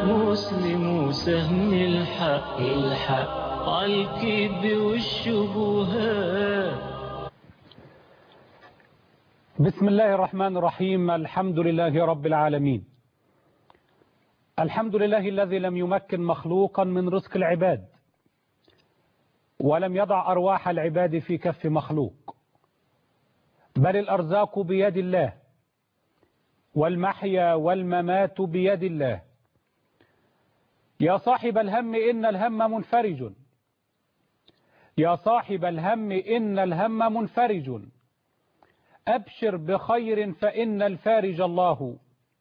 مسلم سهم الحق الحق عالكذب والشبهات بسم الله الرحمن الرحيم الحمد لله رب العالمين الحمد لله الذي لم يمكن مخلوقا من رزق العباد ولم يضع أرواح العباد في كف مخلوق بل الأرزاق بيد الله والمحيا والممات بيد الله يا صاحب الهم إن الهم منفرج يا صاحب الهم إن الهم منفرج أبشر بخير فإن الفارج الله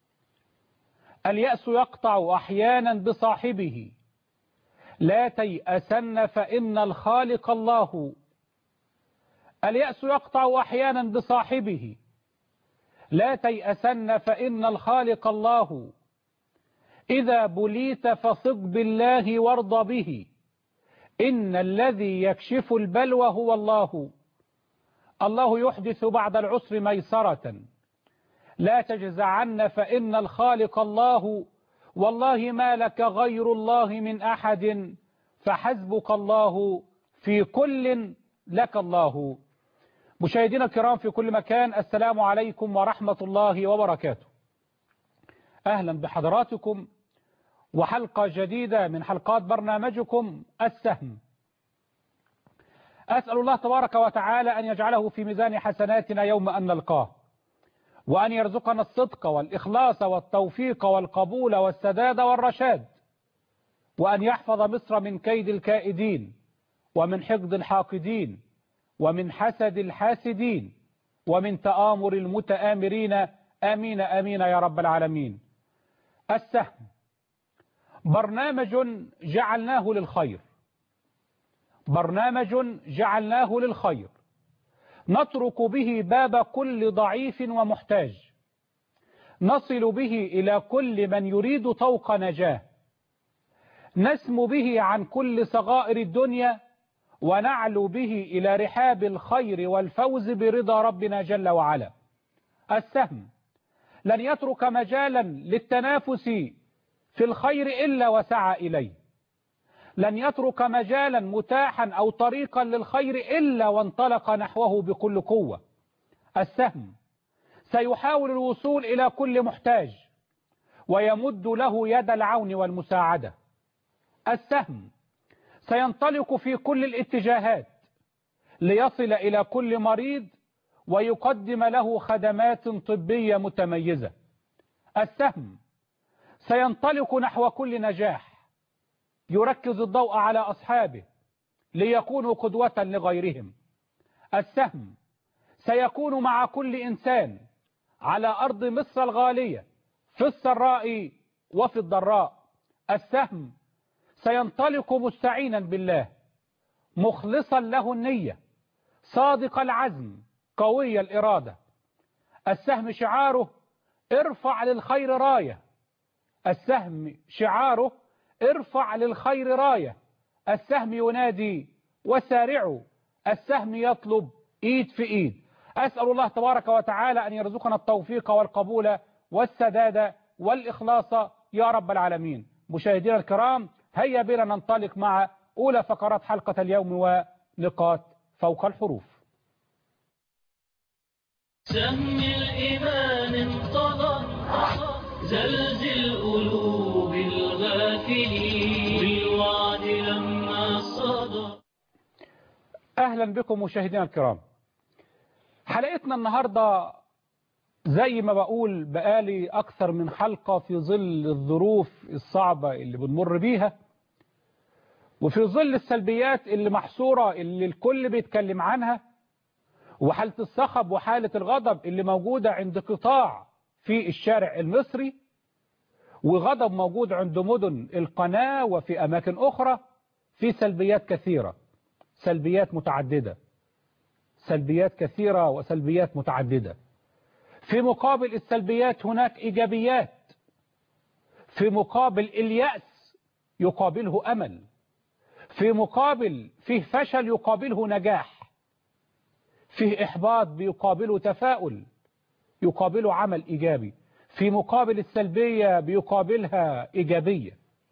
اليأس يقطع أحيانا بصاحبه لا تيأسن فإن الخالق الله اليأس يقطع أحيانا بصاحبه لا تيأسن فإن الخالق الله إذا بليت فثق بالله وارض به إن الذي يكشف البلوى هو الله الله يحدث بعد العسر ميسرة لا تجزعن فإن الخالق الله والله ما لك غير الله من أحد فحسبك الله في كل لك الله مشاهدينا الكرام في كل مكان السلام عليكم ورحمة الله وبركاته أهلا بحضراتكم وحلقة جديدة من حلقات برنامجكم السهم أسأل الله تبارك وتعالى أن يجعله في ميزان حسناتنا يوم أن نلقاه وأن يرزقنا الصدق والإخلاص والتوفيق والقبول والسداد والرشاد وأن يحفظ مصر من كيد الكائدين ومن حقد الحاقدين ومن حسد الحاسدين ومن تآمر المتآمرين آمين آمين يا رب العالمين السهم برنامج جعلناه للخير برنامج جعلناه للخير نترك به باب كل ضعيف ومحتاج نصل به إلى كل من يريد طوق نجاه نسم به عن كل صغائر الدنيا ونعلو به إلى رحاب الخير والفوز برضا ربنا جل وعلا السهم لن يترك مجالا للتنافس في الخير إلا وسعى إليه لن يترك مجالا متاحا أو طريقا للخير إلا وانطلق نحوه بكل قوة السهم سيحاول الوصول إلى كل محتاج ويمد له يد العون والمساعدة السهم سينطلق في كل الاتجاهات ليصل إلى كل مريض ويقدم له خدمات طبية متميزة السهم سينطلق نحو كل نجاح يركز الضوء على أصحابه ليكونوا قدوة لغيرهم السهم سيكون مع كل إنسان على أرض مصر الغالية في السراء وفي الضراء السهم سينطلق مستعينا بالله مخلصا له النية صادق العزم قوي الإرادة السهم شعاره ارفع للخير راية السهم شعاره ارفع للخير راية السهم ينادي وسارعوا السهم يطلب ايد في ايد اسأل الله تبارك وتعالى ان يرزقنا التوفيق والقبول والسداد والاخلاص يا رب العالمين مشاهدينا الكرام هيا بنا ننطلق مع اولى فقرات حلقة اليوم ونقاط فوق الحروف سهم الإيمان انقضى زلزل قلوب الغافلين بالوعد لما صدى اهلا بكم مشاهدينا الكرام حلقتنا النهاردة زي ما بقول بقالي اكثر من حلقة في ظل الظروف الصعبة اللي بنمر بيها وفي ظل السلبيات اللي محصورة اللي الكل بيتكلم عنها وحالة الصخب وحالة الغضب اللي موجودة عند قطاع في الشارع المصري وغضب موجود عند مدن القناة وفي أماكن أخرى في سلبيات كثيرة سلبيات متعددة سلبيات كثيرة وسلبيات متعددة في مقابل السلبيات هناك إيجابيات في مقابل اليأس يقابله أمل في مقابل فيه فشل يقابله نجاح فيه إحباط بيقابله تفاؤل يقابله عمل إيجابي في مقابل السلبية بيقابلها إيجابية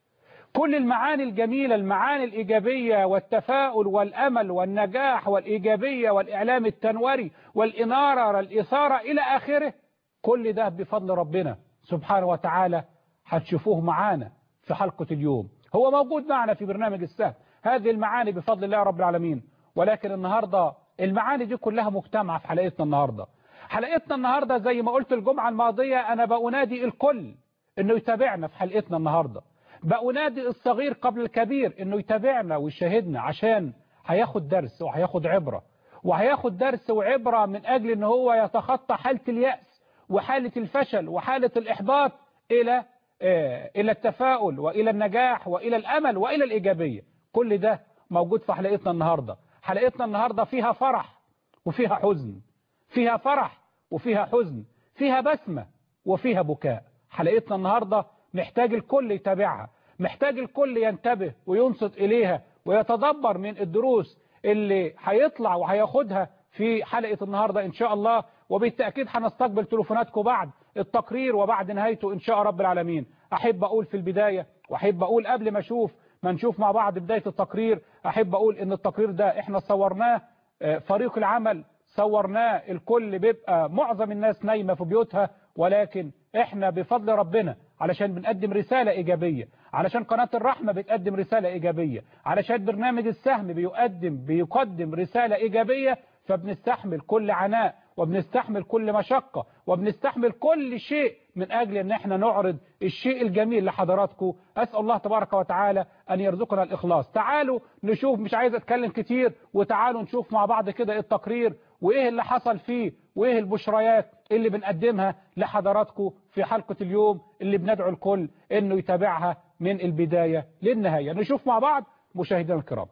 كل المعاني الجميلة المعاني الإيجابية والتفاؤل والأمل والنجاح والإيجابية والإعلام التنوري والإنارة والإثارة إلى آخره كل ده بفضل ربنا سبحانه وتعالى هتشوفوه معانا في حلقة اليوم هو موجود معنا في برنامج السهم هذه المعاني بفضل الله رب العالمين ولكن النهاردة المعاني دي كلها مجتمعة في حلقتنا النهاردة حلقتنا النهاردة زي ما قلت الجمعة الماضية أنا بأنادي الكل أنه يتابعنا في حلقتنا النهاردة بأنادي الصغير قبل الكبير أنه يتابعنا ويشاهدنا عشان هياخد درس وهياخد عبرة وهياخد درس وعبرة من أجل أنه هو يتخطى حالة اليأس وحالة الفشل وحالة الإحباط إلى إلى التفاؤل وإلى النجاح وإلى الأمل وإلى الإيجابية كل ده موجود في حلقتنا النهاردة حلقتنا النهاردة فيها فرح وفيها حزن فيها فرح وفيها حزن فيها بسمة وفيها بكاء حلقتنا النهاردة محتاج الكل يتابعها محتاج الكل ينتبه وينصت إليها ويتدبر من الدروس اللي هيطلع وهياخدها في حلقة النهاردة إن شاء الله وبالتأكيد هنستقبل تليفوناتكم بعد التقرير وبعد نهايته إن شاء رب العالمين أحب أقول في البداية وأحب أقول قبل ما أشوف ما نشوف مع بعض بداية التقرير أحب أقول إن التقرير ده إحنا صورناه فريق العمل صورناه الكل بيبقى معظم الناس نايمة في بيوتها ولكن إحنا بفضل ربنا علشان بنقدم رسالة إيجابية علشان قناة الرحمة بتقدم رسالة إيجابية علشان برنامج السهم بيقدم بيقدم رسالة إيجابية فبنستحمل كل عناء وبنستحمل كل مشقة وبنستحمل كل شيء من أجل أن احنا نعرض الشيء الجميل لحضراتكم أسأل الله تبارك وتعالى أن يرزقنا الإخلاص تعالوا نشوف مش عايز أتكلم كتير وتعالوا نشوف مع بعض كده التقرير وإيه اللي حصل فيه وإيه البشريات اللي بنقدمها لحضراتكم في حلقة اليوم اللي بندعو الكل أنه يتابعها من البداية للنهاية نشوف مع بعض مشاهدينا الكرام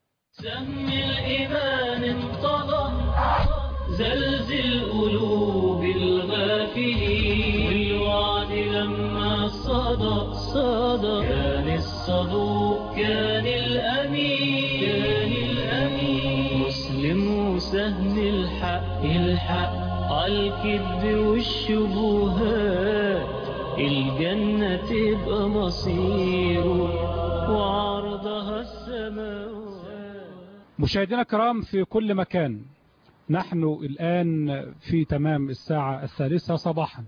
سهم الإيمان انطلق زلزل قلوب الغافلين بالوعد لما صدى صدى كان الصدوق كان الأمين كان الأمين مسلم وسهم الحق الحق عالكذب والشبهات الجنة تبقى مصيره وعرضها السماوات مشاهدينا الكرام في كل مكان نحن الآن في تمام الساعة الثالثة صباحا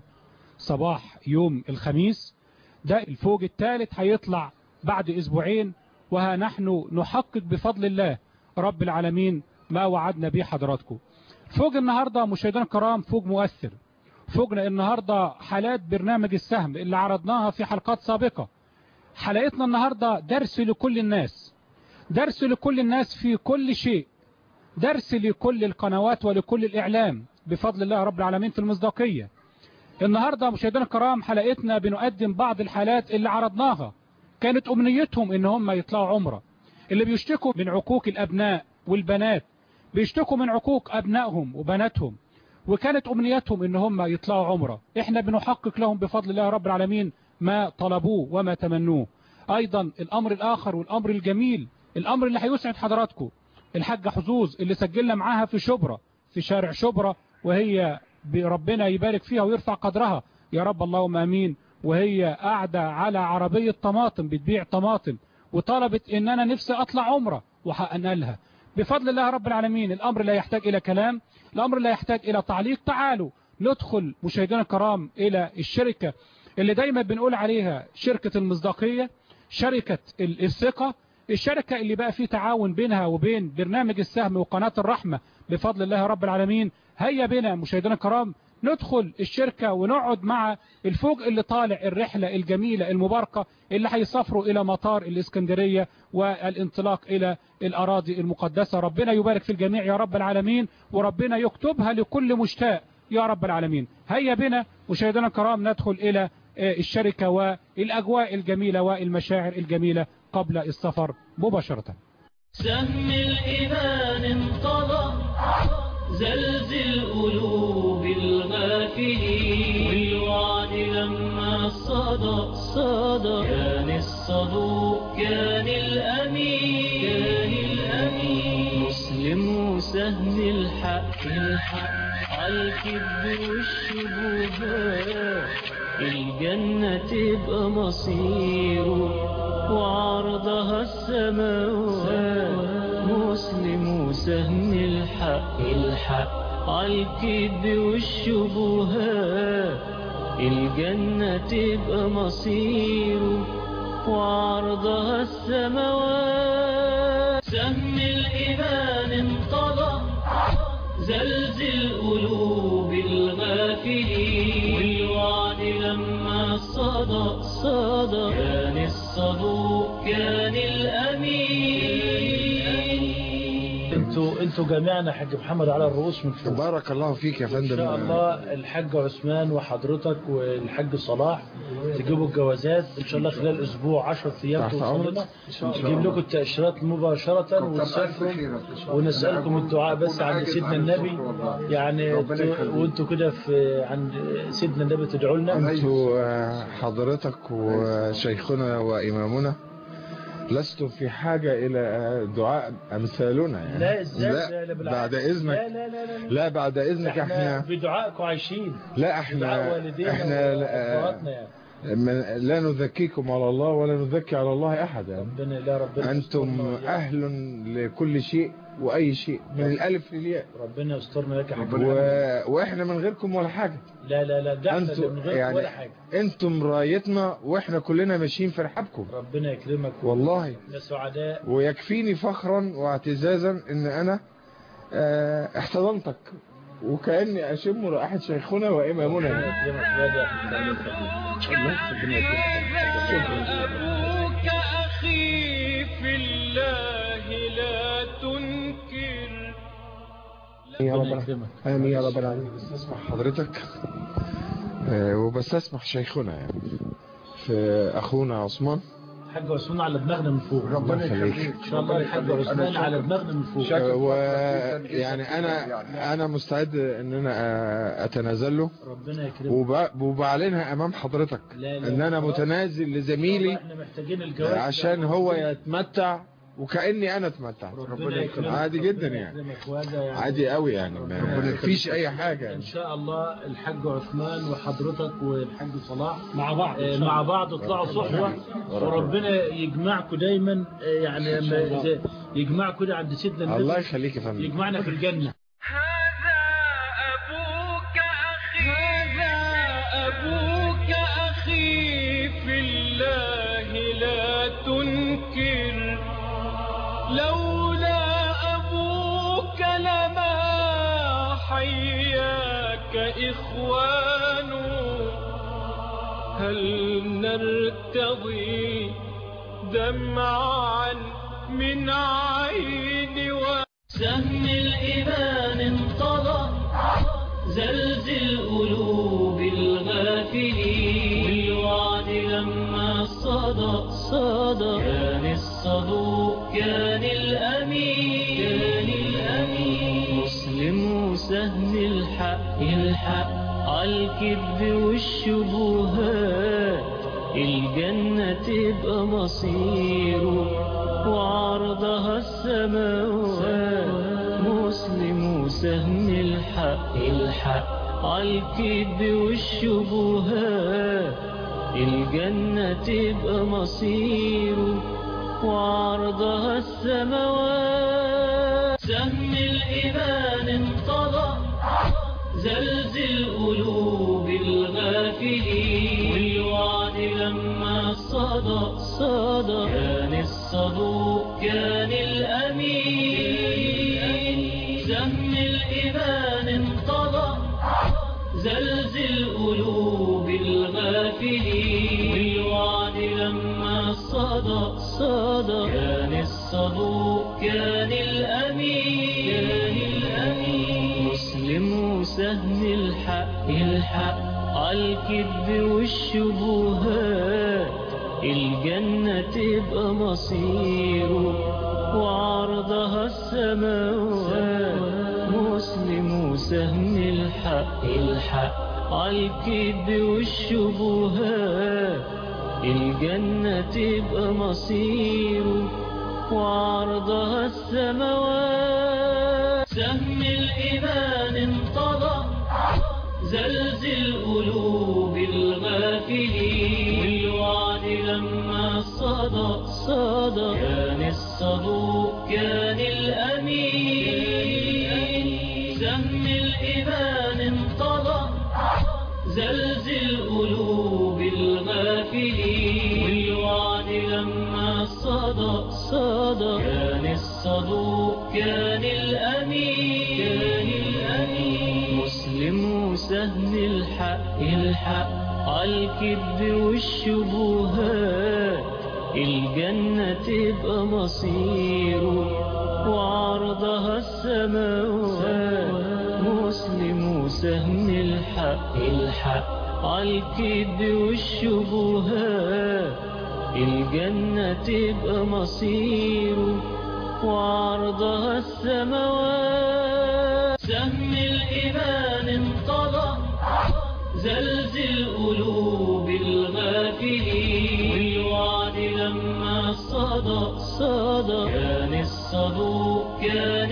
صباح يوم الخميس ده الفوج الثالث هيطلع بعد أسبوعين وها نحن نحقق بفضل الله رب العالمين ما وعدنا به حضراتكم فوج النهاردة مشاهدينا الكرام فوج مؤثر فوجنا النهاردة حالات برنامج السهم اللي عرضناها في حلقات سابقة حلقتنا النهاردة درس لكل الناس درس لكل الناس في كل شيء درس لكل القنوات ولكل الإعلام بفضل الله رب العالمين في المصداقية النهاردة مشاهدينا الكرام حلقتنا بنقدم بعض الحالات اللي عرضناها كانت أمنيتهم إن هم يطلعوا عمرة اللي بيشتكوا من عقوق الأبناء والبنات بيشتكوا من عقوق أبنائهم وبناتهم وكانت أمنيتهم إن هم يطلعوا عمرة إحنا بنحقق لهم بفضل الله رب العالمين ما طلبوه وما تمنوه أيضا الأمر الآخر والأمر الجميل الأمر اللي هيسعد حضراتكم الحاجة حظوظ اللي سجلنا معاها في شبرا في شارع شبرا وهي ربنا يبارك فيها ويرفع قدرها يا رب اللهم امين وهي قاعدة على عربية طماطم بتبيع طماطم وطلبت ان انا نفسي اطلع عمرة وحقنا لها بفضل الله رب العالمين الامر لا يحتاج الى كلام الامر لا يحتاج الى تعليق تعالوا ندخل مشاهدينا الكرام الى الشركة اللي دايما بنقول عليها شركة المصداقية شركة الثقة الشركة اللي بقى فيه تعاون بينها وبين برنامج السهم وقناة الرحمة بفضل الله رب العالمين هيا بنا مشاهدينا الكرام ندخل الشركة ونقعد مع الفوج اللي طالع الرحلة الجميلة المباركة اللي هيسافروا إلى مطار الإسكندرية والانطلاق إلى الأراضي المقدسة ربنا يبارك في الجميع يا رب العالمين وربنا يكتبها لكل مشتاق يا رب العالمين هيا بنا مشاهدينا الكرام ندخل إلى الشركة والأجواء الجميلة والمشاعر الجميلة قبل السفر مباشرة سهم الإيمان انطلق زلزل قلوب الغافلين والوعد لما صدى صدى كان الصدوق كان الأمين كان الأمين مسلم وسهم الحق الحق عالكذب والشبهات الجنة تبقى مصيره وعرضها السماوات مسلم وسهم الحق الحق عالكذب والشبهات الجنة تبقى مصيره وعرضها السماوات سهم الإيمان انطلق زلزل قلوب الغافلين والوعد لما صدى صدى كان الصدوق كان الأمين انتوا انتوا جميعنا حاج محمد على الرؤوس من فوق بارك الله فيك يا فندم ان شاء الله الحاج عثمان وحضرتك والحاج صلاح تجيبوا الجوازات ان شاء الله خلال اسبوع 10 ايام تحت توصل أمرك. لنا نجيب لكم التاشيرات مباشره ونسالكم ونسالكم الدعاء بس عند سيدنا النبي يعني ت- وانتوا كده في عند سيدنا النبي تدعوا لنا انتوا آه، حضرتك وشيخنا وإمامنا لستم في حاجة إلى آه، دعاء أمثالنا يعني لا ازاي لا لا بالعكس. بعد لا إذنك لا لا لا, لا. لا بعد إذنك احنا احنا بدعائكم عايشين لا بدعاء احنا والدينا احنا آه، وأبهاتنا يعني من- لا نذكيكم على الله ولا نذكي على الله أحد يعني ربنا لا ربنا أنتم يسترنا وإياك. أهل لكل شيء وأي شيء من الألف للياء ربنا يسترنا لك يا حاج و... وإحنا من غيركم ولا حاجة لا لا لا ده احنا اللي أنتم من غير يعني ولا حاجه أنتم رايتنا وإحنا كلنا ماشيين في رحابكم ربنا يكرمك والله يا سعداء ويكفيني فخرا واعتزازا ان انا آه، احتضنتك وكأني اشم رائحة شيخنا وامامنا ربنا يكرمك يا ده ربنا يكرمك أبوك أخي في الله لا تنكر يا ربنا رب يكرمك امين يا رب العالمين اسمع حضرتك آه، وبستسمح شيخنا يعني في اخونا عثمان الحاج عثمان على دماغنا من فوق ربنا يخليك ان شاء الله الحاج عثمان على دماغنا من فوق آه، ويعني انا انا مستعد ان انا آه، اتنازل له ربنا يكرمك وب- وبعلنها امام حضرتك لا لا ان انا خلاص. متنازل لزميلي احنا محتاجين الجواز عشان هو يتمتع وكأني انا اتمتع ربنا يكرمك عادي ربنا جدا يعني يكرمك وهذا يعني عادي قوي يعني ما فيش اي حاجة ان يعني. شاء الله الحاج عثمان وحضرتك والحاج صلاح مع بعض آه، مع بعض اطلعوا صحوة وربنا يجمعكم دايما آه، يعني لما زي- يجمعكم كده عند سيدنا الله النبي يخليك يا فندم يجمعنا في الجنة هذا أبوك أخي هذا أبوك أخي في الله لا تنكر لولا أبوك لما حياك إخوان هل نرتضي دمعا من عين و سهم الإيمان انطلق زلزل قلوب الغافلين والوعد لما صدى صدى كان الصدوق كان الأمين كان الأمين مسلم وسهم الحق الحق عالكذب والشبهات الجنة تبقى مصيره وعرضها السماوات مسلم وسهم الحق الحق عالكذب والشبهات الجنة تبقى مصيره وعرضها السماوات سهم الإيمان انطلق زلزل قلوب الغافلين والوعد لما صدى صدى كان الصدوق كان الأمين سهم الإيمان انطلق زلزل قلوب الغافلين والوعد لما صدى صدى كان الصدوق كان الأمين كان الأمين مسلم وسهم الحق الحق عالكذب والشبهات الجنة تبقى مصيره وعرضها السماوات مسلم وسهم الحق الحق عالكذب والشبهات الجنة تبقى مصيره وعرضها السماوات سهم الإيمان انطلق زلزل قلوب الغافلين والوعد لما صدى صدى كان الصدوق كان الأمين سم الإيمان انقضى زلزل قلوب الغافلين والوعد لما صدى صدى كان الصدوق كان الأمين كان الأمين مسلم وسهم الحق الحق عالكذب والشبهات الجنة تبقى مصيره وعرضها السماوات مسلم وسهم الحق الحق عالكذب والشبهات الجنة تبقى مصيره وعرضها السماوات سهم الإيمان انقضى زلزل قلوب الغافلين والوعد لما صدى صدى كان الصدوق كان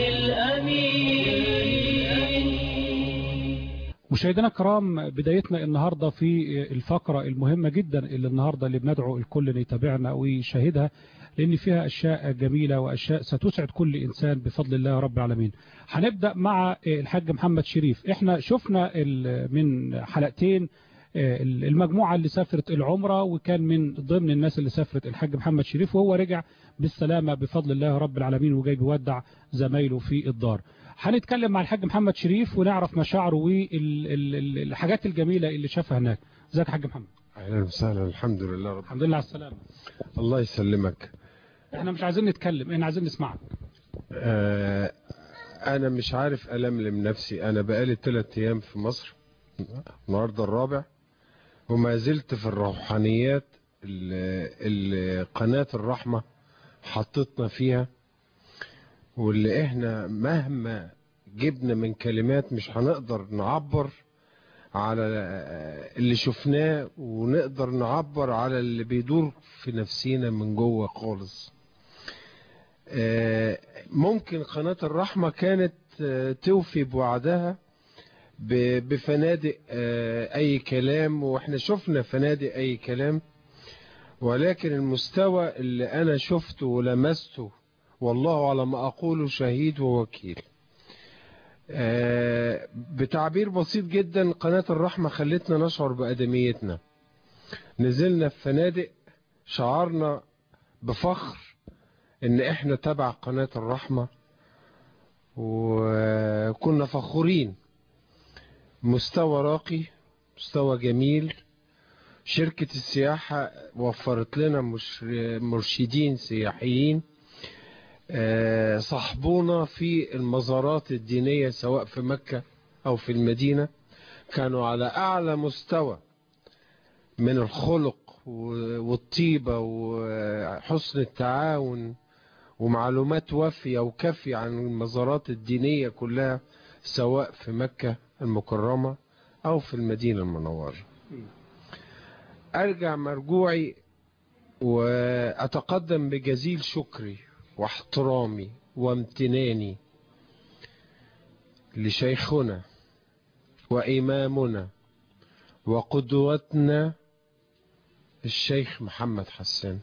الأمين مشاهدينا الكرام بدايتنا النهاردة في الفقرة المهمة جدا اللي النهاردة اللي بندعو الكل ان يتابعنا ويشاهدها لأن فيها أشياء جميلة وأشياء ستسعد كل إنسان بفضل الله رب العالمين هنبدأ مع الحاج محمد شريف احنا شفنا من حلقتين المجموعة اللي سافرت العمرة وكان من ضمن الناس اللي سافرت الحاج محمد شريف وهو رجع بالسلامة بفضل الله رب العالمين وجاي بيودع زمايله في الدار هنتكلم مع الحاج محمد شريف ونعرف مشاعره والحاجات الجميلة اللي شافها هناك ازيك يا حاج محمد اهلا وسهلا الحمد لله رب الحمد لله على السلامة الله يسلمك احنا مش عايزين نتكلم احنا عايزين نسمعك آه انا مش عارف الملم نفسي انا بقالي ثلاث ايام في مصر النهارده الرابع وما زلت في الروحانيات اللي, اللي قناة الرحمة حطتنا فيها واللي احنا مهما جبنا من كلمات مش هنقدر نعبر على اللي شفناه ونقدر نعبر على اللي بيدور في نفسينا من جوه خالص ممكن قناة الرحمة كانت توفي بوعدها بفنادق اي كلام واحنا شفنا فنادق اي كلام ولكن المستوى اللي انا شفته ولمسته والله على ما اقوله شهيد ووكيل بتعبير بسيط جدا قناة الرحمة خلتنا نشعر بأدميتنا نزلنا في فنادق شعرنا بفخر ان احنا تبع قناة الرحمة وكنا فخورين مستوى راقي مستوى جميل شركة السياحة وفرت لنا مرشدين سياحيين صاحبونا في المزارات الدينية سواء في مكة أو في المدينة كانوا على أعلى مستوى من الخلق والطيبة وحسن التعاون ومعلومات وافية وكافية عن المزارات الدينية كلها سواء في مكة المكرمة أو في المدينة المنورة أرجع مرجوعي وأتقدم بجزيل شكري واحترامي وامتناني لشيخنا وإمامنا وقدوتنا الشيخ محمد حسان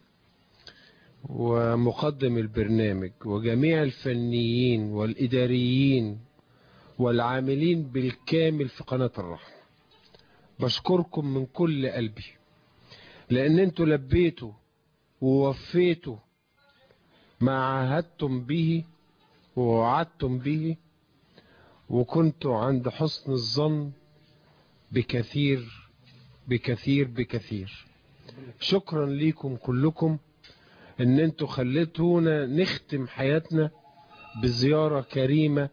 ومقدم البرنامج وجميع الفنيين والإداريين والعاملين بالكامل في قناة الرحمة بشكركم من كل قلبي لأن انتوا لبيتوا ووفيتوا ما عاهدتم به ووعدتم به وكنتوا عند حسن الظن بكثير بكثير بكثير شكرا ليكم كلكم ان انتوا خليتونا نختم حياتنا بزيارة كريمة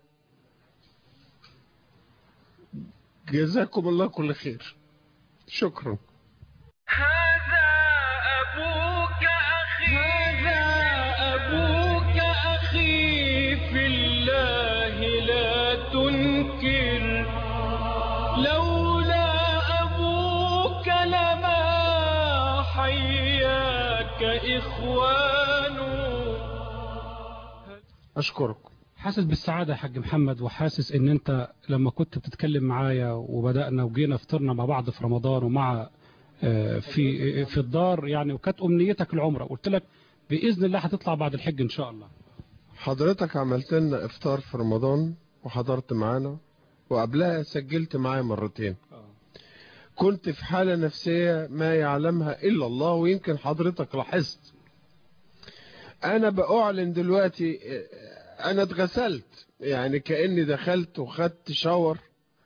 جزاكم الله كل خير شكرا هذا أبوك أخي هذا أبوك أخي في الله لا تنكر لولا أبوك لما حياك إخوان اشكركم حاسس بالسعادة يا حاج محمد وحاسس ان انت لما كنت بتتكلم معايا وبدأنا وجينا فطرنا مع بعض في رمضان ومع آه، في في الدار يعني وكانت امنيتك العمرة قلت لك بإذن الله هتطلع بعد الحج ان شاء الله حضرتك عملت لنا افطار في رمضان وحضرت معانا وقبلها سجلت معايا مرتين كنت في حالة نفسية ما يعلمها إلا الله ويمكن حضرتك لاحظت أنا بأعلن دلوقتي أنا اتغسلت يعني كأني دخلت وخدت شاور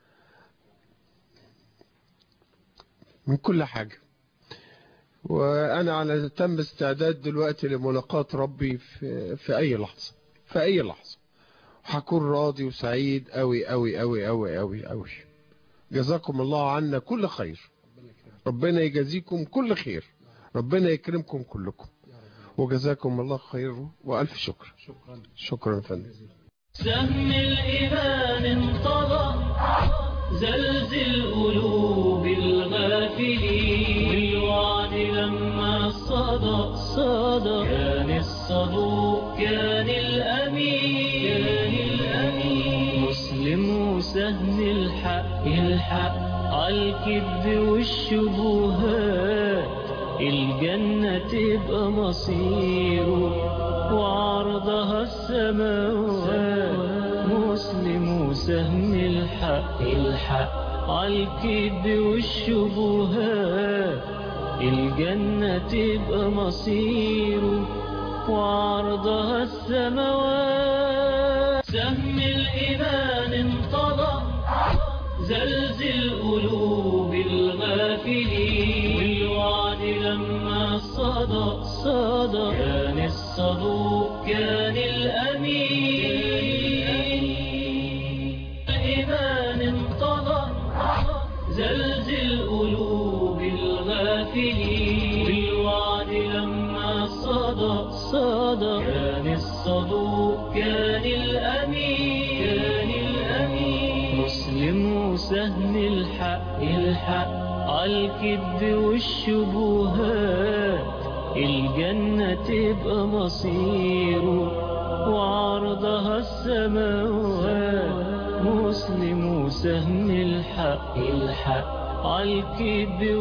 من كل حاجة وأنا على تم استعداد دلوقتي لملاقاة ربي في, في أي لحظة في أي لحظة هكون راضي وسعيد أوي أوي أوي أوي أوي أوي جزاكم الله عنا كل خير ربنا يجازيكم كل خير ربنا يكرمكم كلكم وجزاكم الله خير وألف شكر شكرا شكرا يا فندم سهم الإيمان انطلق زلزل قلوب الغافلين بالوعد لما صدى صدى كان الصدوق كان الأمين كان الأمين مسلم وسهم الحق الحق عالكذب والشبهات الجنة تبقى مصيره وعرضها السماوات مسلم وسهم الحق الحق عالكذب والشبهات الجنة تبقى مصيره وعرضها السماوات سهم الإيمان انطلق زلزل قلوب الغافلين والوعد لما صدى صدى كان الصدوق كان الأمين الإيمان انطلق زلزل قلوب الغافلين بالوعد لما صدى صدى كان الصدوق كان الأمين كان الأمين مسلم وسهم الحق الحق عالكذب والشبهات الجنة تبقى مصيره وعرضها السماوات مسلم وسهم الحق الحق عالكذب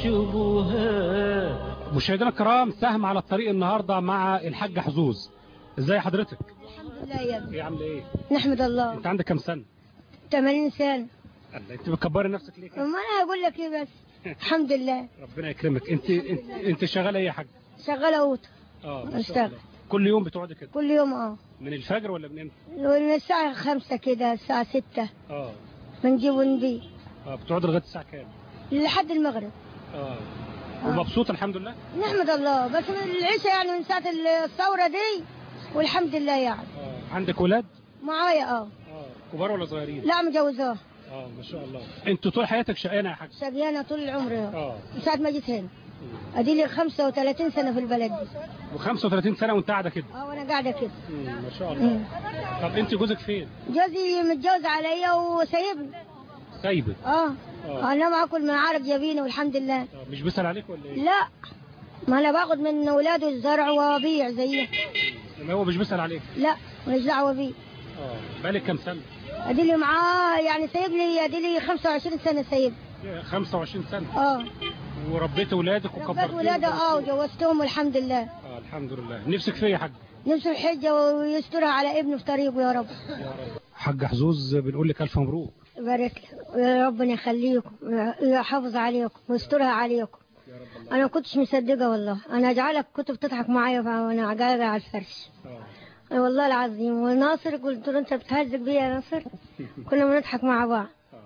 والشبهات مشاهدينا الكرام سهم على الطريق النهاردة مع الحاج حظوظ ازاي حضرتك الحمد لله يا ابني ايه عامله ايه نحمد الله انت عندك كام سنة 80 سنة الله، انت بتكبري نفسك ليه كده ما انا هقول لك ايه بس الحمد لله ربنا يكرمك انت انت, انت شغاله ايه يا حاج شغالة اوضه اه ما شاء اشتغل. الله. كل يوم بتقعدي كده كل يوم اه من الفجر ولا من امتى من الساعة خمسة كده الساعة ستة اه بنجيب وندي اه بتقعدي لغايه الساعه كام لحد المغرب اه ومبسوط الحمد لله نحمد الله بس من العشاء يعني من ساعة الثورة دي والحمد لله يعني اه عندك ولاد معايا اه اه كبار ولا صغيرين لا مجوزاه اه ما شاء الله انت طول حياتك شقيانه يا حاج شقيانة طول العمر اه اه من ساعة ما جيت هنا ادي لي 35 سنة في البلد دي و35 سنه وانت قاعده كده اه وانا قاعدة كده مم، ما شاء الله مم. طب انت جوزك فين جوزي متجوز عليا وسايبني سايبك اه اه انا معكل من عرق جبينه والحمد لله آه، مش بيسال عليك ولا ايه لا ما انا باخد من اولاده الزرع وابيع زيه ما هو مش بيسال عليك لا ماليش دعوه بيه اه بالك كام سنه ادي لي معاه يعني سايب لي ادي لي 25 سنه سايب 25 سنه اه وربيت ولادك ربيت وكبرتهم ولاده اه وجوزتهم. وجوزتهم والحمد لله اه الحمد لله نفسك فيا يا حاج نفسه الحجه ويسترها على ابنه في طريقه يا رب حاج حظوظ بنقول لك الف مبروك يبارك لك يا ربنا يخليكم ويحافظ عليكم ويسترها عليكم انا ما كنتش مصدقه والله انا اجعلك كنت بتضحك معايا وانا قاعده على الفرش اه أي والله العظيم وناصر قلت له انت بتهزق بيا يا ناصر كنا بنضحك مع بعض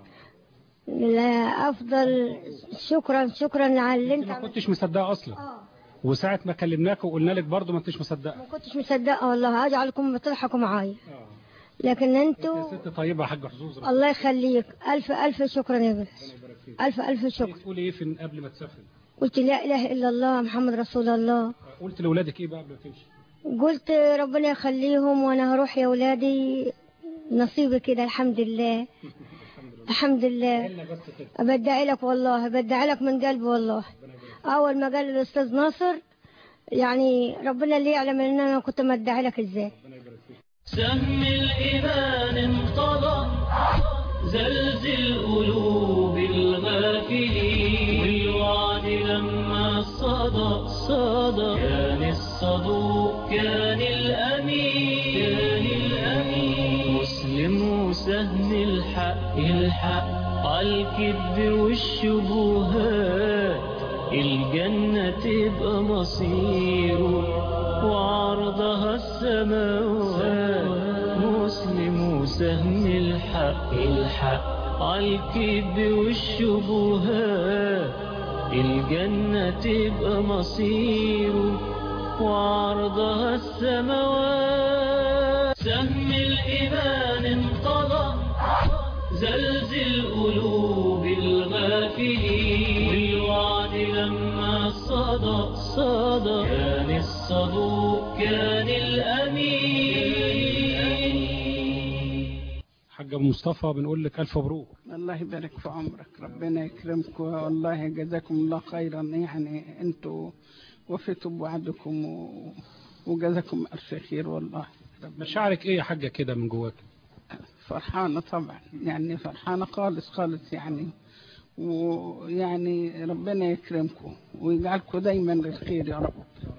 لا افضل شكرا شكرا على اللي انت انت ما عملته. كنتش مصدقه اصلا اه وساعه ما كلمناك وقلنا لك برضه ما انتش مصدقه ما كنتش مصدقه والله اجعلكم بتضحكوا معايا اه لكن انت انتوا ست طيبه يا حاج حظوظ ربنا الله يخليك الف الف شكرا يا بس يبارك فيك الف الف شكر تقولي ايه في قبل ما تسافري قلت لا اله الا الله محمد رسول الله آه، قلت لاولادك ايه بقى قبل ما تمشي قلت ربنا يخليهم وانا هروح يا ولادي نصيبي كده الحمد لله الحمد لله قلنا بس كده بدعي لك والله بدعي لك من قلبي والله اول ما قال الاستاذ ناصر يعني ربنا اللي يعلم ان انا كنت مدعي لك ازاي سهم الإيمان انقضى زلزل قلوب الغافلين بالوعد لما صدى صدى كان الصدوق كان الأمين كان الأمين مسلم وسهم الحق الحق عالكذب والشبهات الجنة تبقى مصيره وعرضها السماوات مسلم وسهم الحق الحق عالكذب والشبهات الجنة تبقى مصيره وعرضها السماوات سهم الإيمان انقضى زلزل قلوب الغافلين بالوعد لما صدى صدى كان الصدوق كان الأمين حاج أبو مصطفى بنقول لك ألف مبروك الله يبارك في عمرك ربنا يكرمكم والله جزاكم الله خيرا يعني انتوا وفيتوا بوعدكم و... وجزاكم ألف خير والله مشاعرك إيه يا حاجة كده من جواك فرحانة طبعا يعني فرحانة خالص خالص يعني ويعني ربنا يكرمكم ويجعلكم دايما للخير يا رب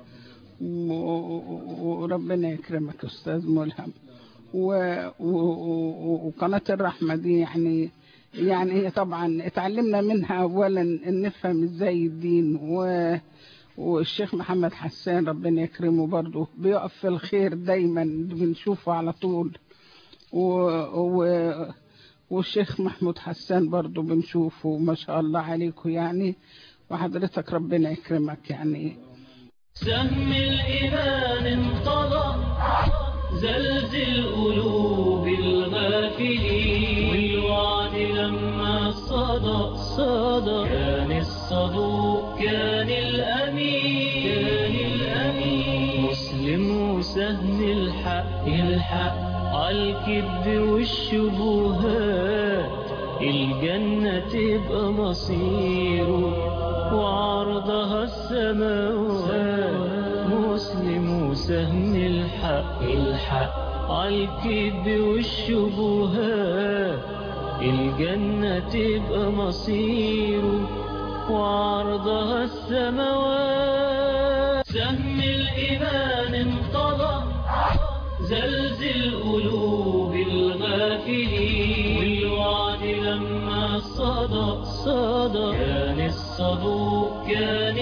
و- وربنا يكرمك أستاذ ملهم و- و- وقناة الرحمة دي يعني يعني هي طبعا اتعلمنا منها أولا أن نفهم إزاي الدين و والشيخ محمد حسان ربنا يكرمه برضه بيقف في الخير دايما بنشوفه على طول و... و... والشيخ محمود حسان برضو بنشوفه ما شاء الله عليكم يعني وحضرتك ربنا يكرمك يعني سهم الإيمان انقضى زلزل قلوب الغافلين بالوعد لما صدى صدى كان الصدوق كان الأمين كان الأمين مسلم وسهم الحق الحق عالكذب والشبهات الجنة تبقى مصيره وعرضها السماوات مسلم وسهم الحق الحق عالكذب والشبهات الجنة تبقى مصيره وعرضها السماوات سهم الإيمان انقضى زلزل قلوب الغافلين بالوعد لما صدى صدى كان الصدوق كان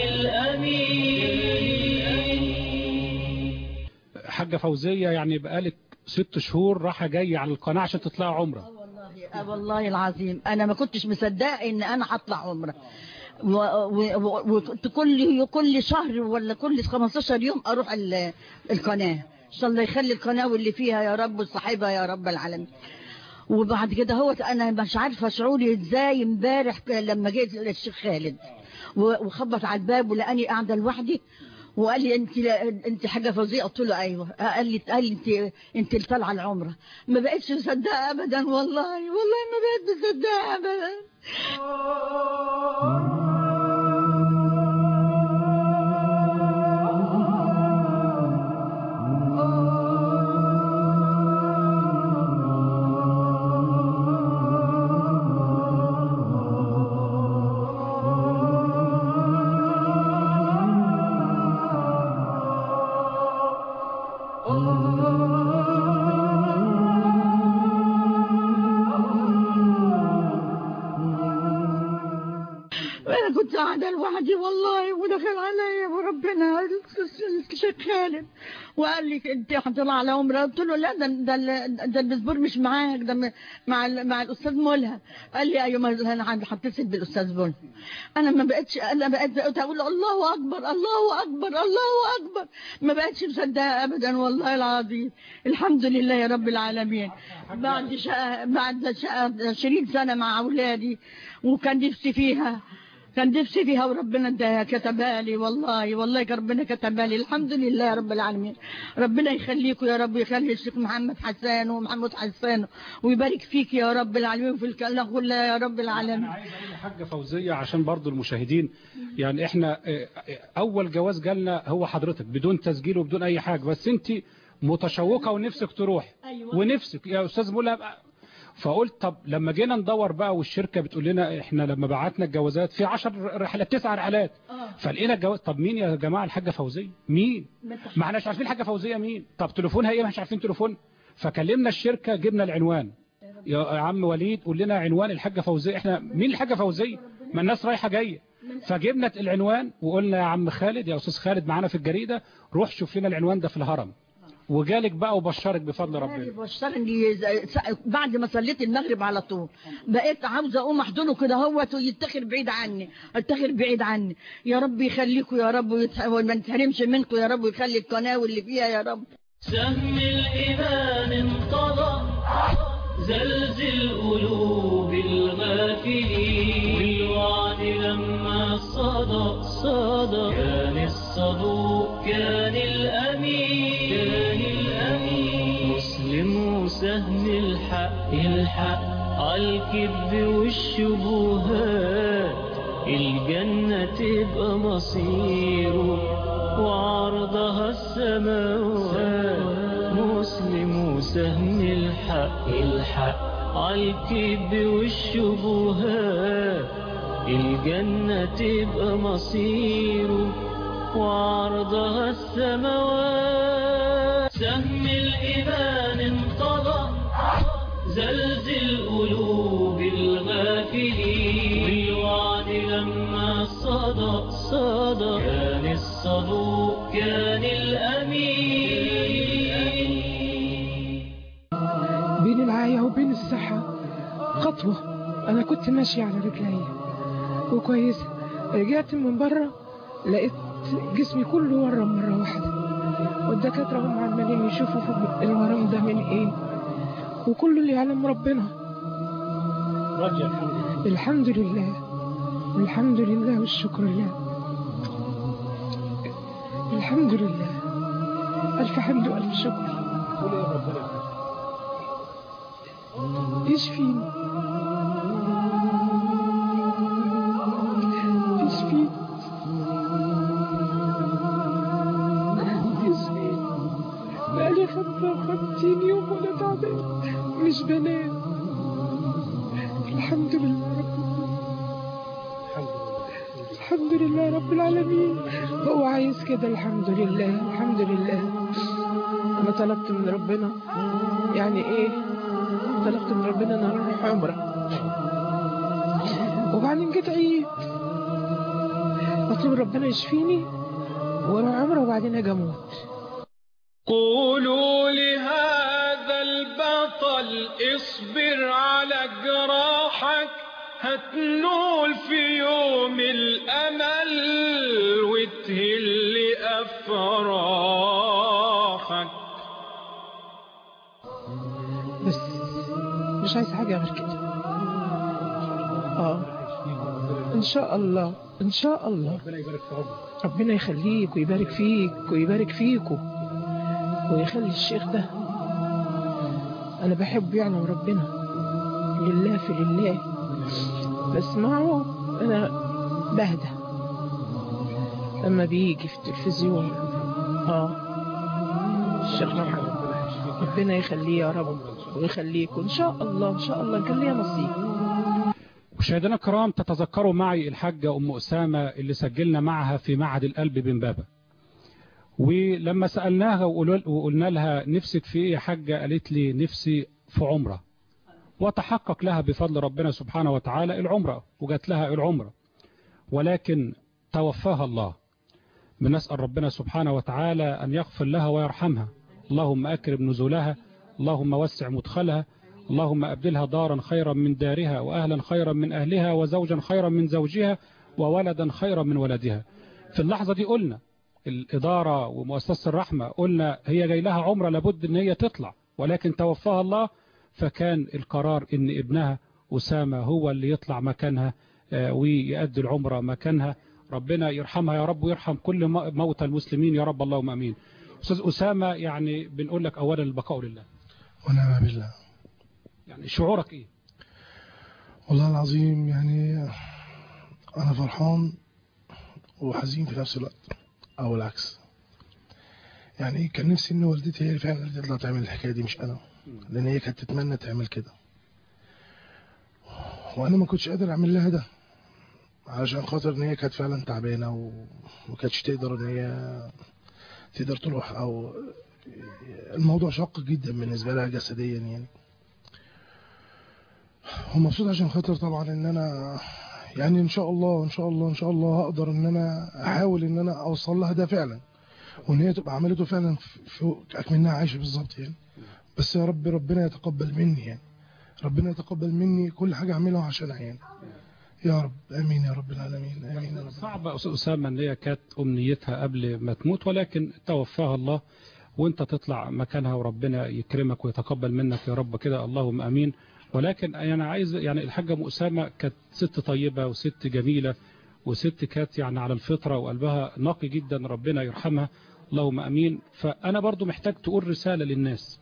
الأمين حاجة فوزية يعني بقالك ست شهور راحة جاية على القناة عشان تطلع عمرة والله آه والله العظيم انا ما كنتش مصدقه ان انا هطلع عمره وكنت كل كل شهر ولا كل 15 يوم اروح ال- القناه ان شاء الله يخلي القناه واللي فيها يا رب وصاحبها يا رب العالمين وبعد كده هو انا مش عارفه شعوري ازاي امبارح لما جيت للشيخ خالد و- وخبط على الباب ولقاني قاعده لوحدي وقال لي انت انت حاجه فظيعه قلت له ايوه قال لي قال لي انت انت اللي طالعه العمره ما بقتش مصدقه ابدا والله والله ما بقيت مصدقه ابدا انا كنت قاعده لوحدي والله ودخل عليا وربنا الشيخ خالد وقال لي انت هتطلع على عمره قلت له لا ده ده ده المزبور مش معاك ده م- مع ال- مع الاستاذ ملهم قال لي ايوه ما انا هتصل بالاستاذ ملهم انا ما بقتش انا بقيت بقيت اقول الله اكبر الله اكبر الله اكبر ما بقتش مصدقه ابدا والله العظيم الحمد لله يا رب العالمين بعد شقة بعد شقة 20 سنه مع اولادي وكان نفسي فيها كان نفسي فيها وربنا اداها كتبها لي والله والله كان ربنا كتبها لي الحمد لله يا رب العالمين ربنا يخليكم يا رب يخلي الشيخ محمد حسان ومحمود حسان ويبارك فيك يا رب العالمين وفي الكلام كلها يا رب العالمين حاجة فوزية عشان برضو المشاهدين يعني احنا اه، اه، اول جواز جالنا هو حضرتك بدون تسجيل وبدون اي حاجة بس انت متشوقة ونفسك تروح أيوة. ونفسك يا أستاذ مولى فقلت طب لما جينا ندور بقى والشركة بتقول لنا احنا لما بعتنا الجوازات في 10 رحلات تسع رحلات آه. فلقينا الجواز طب مين يا جماعة الحاجة فوزية مين ما احناش عارفين الحاجة فوزية مين طب تليفونها ايه مش عارفين تليفون فكلمنا الشركة جبنا العنوان يا عم وليد قول لنا عنوان الحاجة فوزية احنا مين الحاجة فوزية ما الناس رايحة جاية فجبنا العنوان وقلنا يا عم خالد يا استاذ خالد معانا في الجريدة روح شوف لنا العنوان ده في الهرم وجالك بقى وبشرك بفضل ربنا بشرني ز- بعد ما صليت المغرب على طول بقيت عاوزه اقوم احضنه كده هوت ويتخر بعيد عني اتخر بعيد عني يا رب يخليكم يا رب ويتح- وما نتحرمش منكم يا رب ويخلي القناه واللي فيها يا رب سهم الإيمان انقضى زلزل قلوب الغافلين والوعد لما صدى صدى كان الصدوق كان الأمين كان الأمين مسلم وسهم الحق الحق عالكذب والشبهات الجنة تبقى مصيره وعرضها السماوات مسلم وسهم الحق الحق عالكذب والشبهات الجنة تبقى مصيره وعرضها السماوات سهم الإيمان انقضى زلزل قلوب الغافلين والوعد لما صدى صدى كان الصدوق كان الأمين بين العاية وبين الصحة خطوة أنا كنت ماشية على رجلي وكويسة رجعت من بره لقيت جسمي كله ورم مرة واحدة والدكاترة هم عمالين يشوفوا في الورم ده من إيه وكل اللي يعلم ربنا رجع الحمد لله الحمد لله الحمد لله والشكر لله الحمد لله ألف حمد وألف شكر قول يا ربنا يشفيني يشفيني يشفيني بقالي خمسة وخمسين يوم وأنا تعبان مش بنام الحمد لله رب الحمد لله رب العالمين هو عايز كده الحمد لله الحمد لله أنا طلبت من ربنا يعني إيه طلبت من ربنا ان انا اروح عمره وبعدين جيت عيد بطلب ربنا يشفيني واروح عمره وبعدين اجي اموت قولوا لهذا البطل اصبر على جراحك هتنول في يوم الأمل وتهل أفراحك بس مش عايز حاجة غير كده اه ان شاء الله ان شاء الله ربنا يبارك في عمرك ربنا يخليك ويبارك فيك ويبارك فيكم ويخلي الشيخ ده انا بحبه يعني وربنا لله في لله بسمعه انا بهدى لما بيجي في التلفزيون اه الشيخ محمد ربنا يخليه يا رب ويخليكم ان شاء الله ان شاء الله كان ليا نصيب مشاهدينا الكرام تتذكروا معي الحاجة أم أسامة اللي سجلنا معها في معهد القلب بن بابا ولما سألناها وقلو- وقلنا لها نفسك في إيه يا حاجة قالت لي نفسي في عمرة وتحقق لها بفضل ربنا سبحانه وتعالى العمرة وجات لها العمرة ولكن توفاها الله بنسأل ربنا سبحانه وتعالى أن يغفر لها ويرحمها اللهم أكرم نزولها اللهم وسع مدخلها اللهم أبدلها دارا خيرا من دارها وأهلا خيرا من أهلها وزوجا خيرا من زوجها وولدا خيرا من ولدها في اللحظة دي قلنا الإدارة ومؤسسة الرحمة قلنا هي جاي لها عمرة لابد أن هي تطلع ولكن توفاها الله فكان القرار أن ابنها أسامة هو اللي يطلع مكانها آه، ويؤدي العمرة مكانها ربنا يرحمها يا رب ويرحم كل م- موتى المسلمين يا رب اللهم أمين أستاذ أسامة يعني بنقول لك أولا البقاء لله ونعم بالله يعني شعورك إيه والله العظيم يعني أنا فرحان وحزين في نفس الوقت أو العكس يعني كان نفسي ان والدتي هي اللي فعلا اللي تطلع تعمل الحكايه دي مش انا لان هي كانت تتمنى تعمل كده وانا ما كنتش قادر اعمل لها ده علشان خاطر ان هي كانت فعلا تعبانه وما كانتش تقدر ان هي تقدر تروح او الموضوع شاق جدا بالنسبه لها جسديا يعني ومبسوط عشان خاطر طبعا ان انا يعني ان شاء الله ان شاء الله ان شاء الله هقدر ان انا احاول ان انا اوصل لها ده فعلا وان هي تبقى عملته فعلا في في- اكمنها عايشه بالظبط يعني بس يا رب ربنا يتقبل مني يعني ربنا يتقبل مني كل حاجه اعملها عشانها يعني يا رب امين يا رب العالمين امين يا رب صعب يا أستاذ أسامة إن هي كانت أمنيتها قبل ما تموت ولكن توفاها الله وأنت تطلع مكانها وربنا يكرمك ويتقبل منك يا رب كده اللهم أمين ولكن أنا عايز يعني الحاجة أم أسامة كانت ست طيبة وست جميلة وست كانت يعني على الفطرة وقلبها نقي جدا ربنا يرحمها اللهم أمين فأنا برضو محتاج تقول رسالة للناس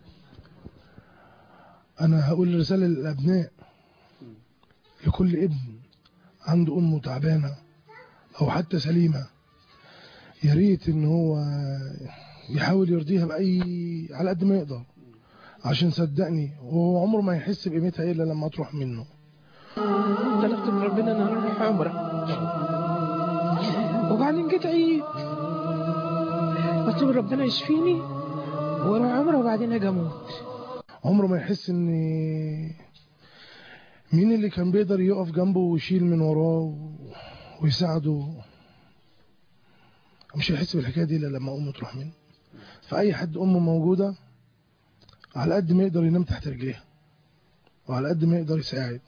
انا هقول رساله للابناء لكل ابن عنده امه تعبانه او حتى سليمه يا ريت ان هو يحاول يرضيها باي على قد ما يقدر عشان صدقني هو عمره ما يحس بقيمتها الا لما تروح منه طلبت من ربنا ان انا اروح عمره وبعدين جيت عيد مطلوب ربنا يشفيني واروح عمره وبعدين اجي اموت عمره ما يحس ان مين اللي كان بيقدر يقف جنبه ويشيل من وراه و- ويساعده مش هيحس بالحكايه دي الا لما امه تروح منه فاي حد امه موجوده على قد ما يقدر ينام تحت رجليها وعلى قد ما يقدر يساعد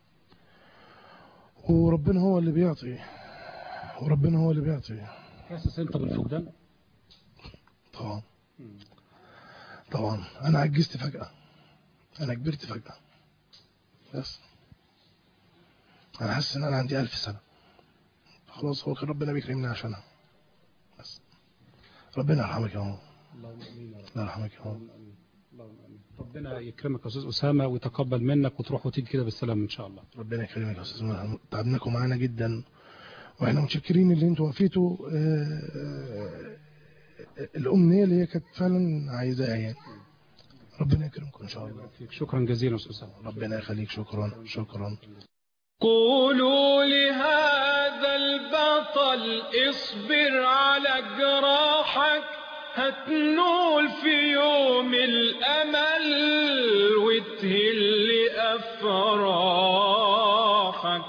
وربنا هو اللي بيعطي وربنا هو اللي بيعطي حاسس أنت بالفقدان طبعا طبعا انا عجزت فجأة انا كبرت فجأة بس انا حاسس ان انا عندي الف سنة خلاص هو كان ربنا بيكرمني عشانها بس ربنا يرحمك يا ماما اللهم أمين يا رب الله يرحمك يا ماما اللهم أمين ربنا يكرمك يا أستاذ أسامة ويتقبل منك وتروح وتيجي كده بالسلامة إن شاء الله ربنا يكرمك يا استاذ ملهم تعبناكم معانا جدا واحنا متشكرين اللي انتوا وفيتوا آه، آه، الامنيه اللي هي كانت فعلا عايزاها يعني ربنا يكرمكم ان شاء الله شكرا جزيلا أستاذ أسامة ربنا يخليك شكرا شكرا قولوا لهذا البطل اصبر على جراحك هتنول في يوم الأمل وتهل أفراحك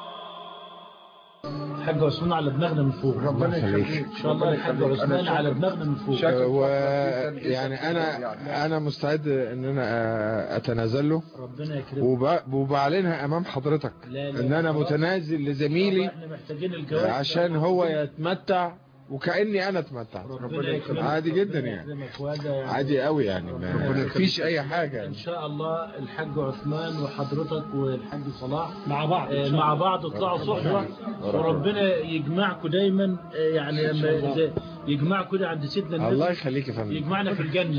الحاج عثمان على دماغنا من فوق ربنا يخليك. ان شاء الله الحاج عثمان على دماغنا من فوق ويعني انا انا مستعد ان انا اتنازل له ربنا يكرمك وب- وبعلنها امام حضرتك لا لا ان انا خلاص. متنازل لزميلي احنا محتاجين الجواز عشان هو يتمتع وكاني انا اتمتع ربنا يكرمك عادي جدا ربنا يعني يكرمك وهذا يعني عادي قوي يعني ما فيش اي حاجه ان شاء الله الحاج عثمان وحضرتك والحاج صلاح مع بعض إن آه، شاء مع الله. بعض اطلعوا صحبه وربنا يجمعكم دايما آه، يعني لما زي- يجمعكم كده عند سيدنا النبي الله يخليك يا فندم يجمعنا في الجنه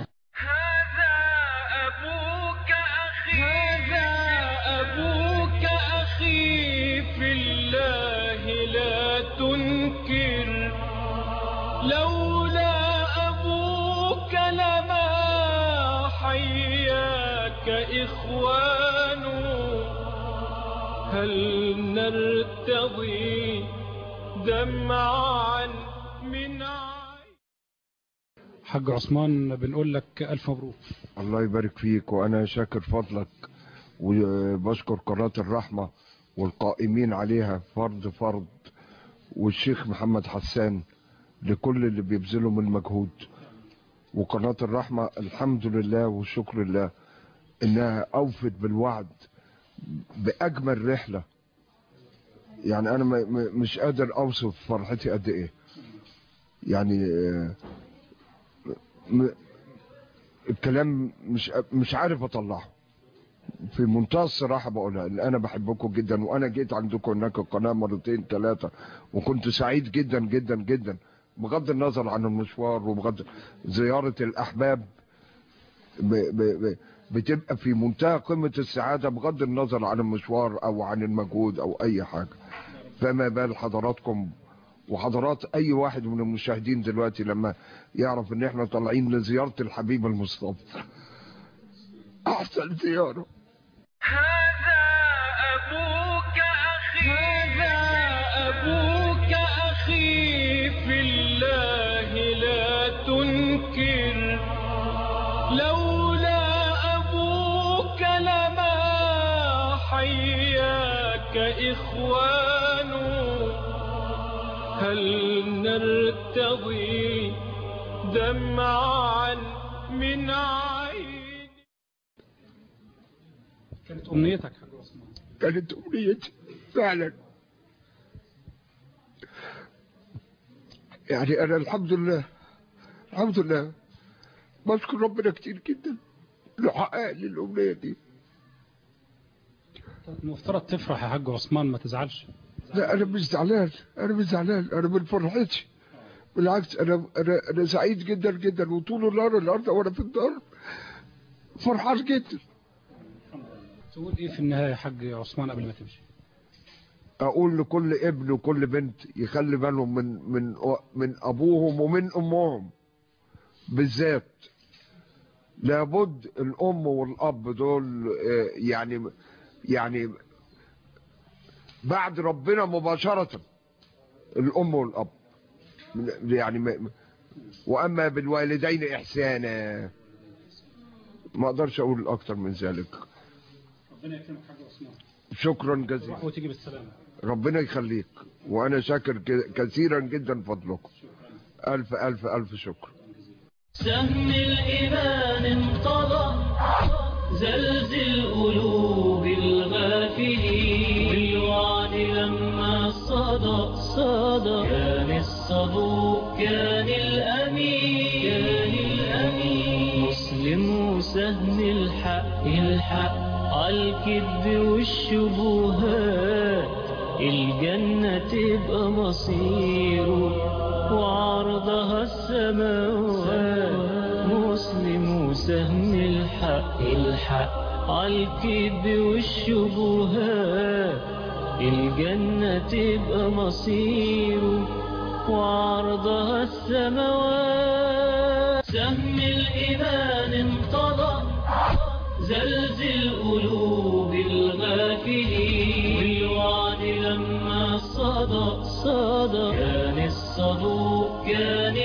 أبوك أخي هذا أبوك أخي في الله لا تنكر لولا أبوك لما حياك إخوان هل نرتضي دمعا من عين حاج عثمان بنقول لك ألف مبروك الله يبارك فيك وانا شاكر فضلك وبشكر قناة الرحمة والقائمين عليها فرد فرد والشيخ محمد حسان لكل اللي بيبذلوا من مجهود وقناة الرحمة الحمد لله والشكر لله انها اوفت بالوعد باجمل رحلة يعني انا م- م- مش قادر اوصف فرحتي قد ايه يعني آه، م- الكلام مش مش عارف اطلعه في منتهى الصراحه بقولها ان انا بحبكم جدا وانا جيت عندكم هناك القناه مرتين ثلاثه وكنت سعيد جدا جدا جدا بغض النظر عن المشوار وبغض زياره الاحباب ب ب ب بتبقى في منتهى قمه السعاده بغض النظر عن المشوار او عن المجهود او اي حاجه فما بال حضراتكم وحضرات اي واحد من المشاهدين دلوقتي لما يعرف ان احنا طالعين لزيارة الحبيب المصطفى احسن زيارة أبوك أخي هذا أبوك أخي في الله لا تنكر لولا أبوك لما حياك إخوان هل نرتضي دمعا من عين كانت أمنيتك يا حاج عثمان كانت أمنيتي فعلا يعني أنا الحمد لله الحمد لله بشكر ربنا كتير جدا انه حقق لي الأمنية دي المفترض تفرح يا حاج عثمان ما تزعلش لا أنا مش زعلان أنا مش زعلان أنا من فرحتي بالعكس أنا أنا أنا سعيد جدا جدا وطول النهار النهارده وأنا في الدار فرحان جدا تقول إيه في النهاية يا حاج عثمان قبل ما تمشي اقول لكل ابن وكل بنت يخلي بالهم من من من ابوهم ومن امهم بالذات لابد الام والاب دول آه، يعني يعني بعد ربنا مباشرة الام والاب من- يعني م- واما بالوالدين احسانا ما اقدرش اقول اكتر من ذلك ربنا يكرمك يا حاج عثمان شكرا جزيلا تروح وتيجي بالسلامة ربنا يخليك وانا شاكر ك- كثيرا جدا فضلكم الف الف الف شكر سهم الإيمان انقضى زلزل قلوب الغافلين بالوعد لما صدى صدى كان الصدوق كان الأمين كان الأمين مسلم وسهم الحق الحق عالكذب والشبهات الجنة تبقى مصيره وعرضها السماوات مسلم وسهم الحق الحق عالكذب والشبهات الجنة تبقى مصيره وعرضها السماوات سهم الإيمان انقضى زلزل قلوب الغافلين بالوعد لما صدى صدى كان الصدوق كان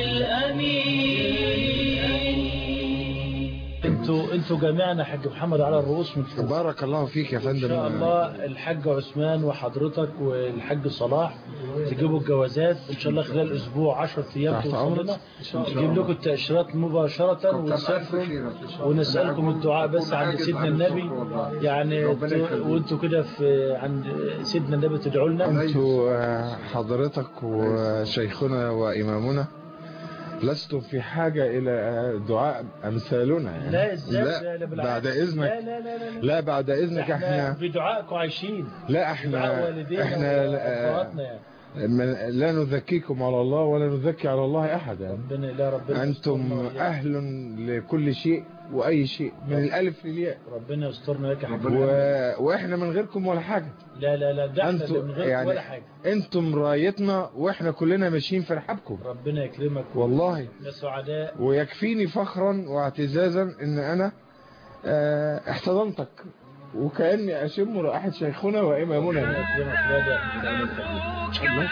الأمين انتوا انتوا جميعنا حاج محمد على الرؤوس من فوق بارك الله فيك يا فندم ان شاء الله الحاج عثمان وحضرتك والحاج صلاح تجيبوا الجوازات ان شاء الله خلال اسبوع 10 ايام تحت توصل أمرك. لنا إن شاء الله. نجيب لكم التاشيرات مباشره وتسافروا ونسالكم الدعاء بس عند سيدنا النبي يعني ت- وانتوا كده في عند سيدنا النبي تدعوا لنا انتوا آه، حضرتك وشيخنا وإمامنا لستم في حاجة إلى آه، دعاء أمثالنا يعني لا ازاي لا لا بالعكس. بعد إذنك لا لا لا لا, لا بعد إذنك احنا احنا بدعائكم عايشين لا بدعاء احنا والدينا احنا آه، وأخواتنا يعني من- لا نذكيكم على الله ولا نذكي على الله أحدا ربنا لا ربنا أنتم يسترنا وإياك. أهل لكل شيء وأي شيء من الألف للياء ربنا يسترنا لك يا حبيبي و... وإحنا من غيركم ولا حاجة لا لا لا ده احنا اللي أنتم من غير يعني ولا حاجه أنتم رايتنا وإحنا كلنا ماشيين في رحابكم ربنا يكرمك والله يا سعداء ويكفيني فخرا واعتزازا ان انا آه، احتضنتك وكأني اشم رائحة شيخنا وامامنا يكرمك لا ده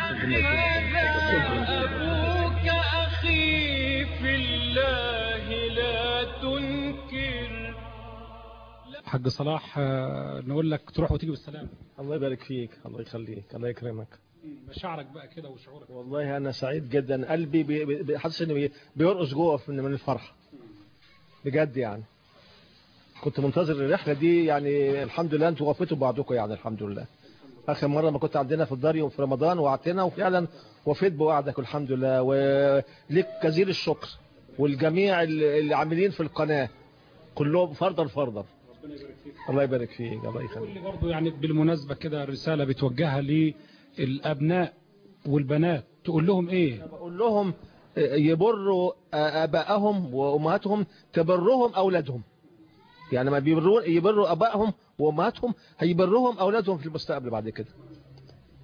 أبوك أخي في الله لا تنكر حاج صلاح آه، نقول لك تروح وتيجي بالسلامة الله يبارك فيك الله يخليك الله يكرمك مشاعرك بقى كده وشعورك والله انا سعيد جدا قلبي بي- بي- حاسس انه بي- بيرقص جوه من من الفرحه بجد يعني كنت منتظر الرحله دي يعني الحمد لله انتوا وفيتوا بعضكم يعني الحمد لله اخر مره ما كنت عندنا في الدار يوم في رمضان وعدتنا وفعلا وفيت بوعدك الحمد لله وليك جزيل الشكر والجميع اللي اللي عاملين في القناه كلهم فردا فردا الله يبارك فيك الله يخليك اللي برضه يعني بالمناسبة كده رسالة بتوجهها للأبناء والبنات تقول لهم إيه بقول لهم يبروا ابائهم وامهاتهم تبرهم اولادهم يعني ما بيبروا يبروا ابائهم وامهاتهم هيبرهم اولادهم في المستقبل بعد كده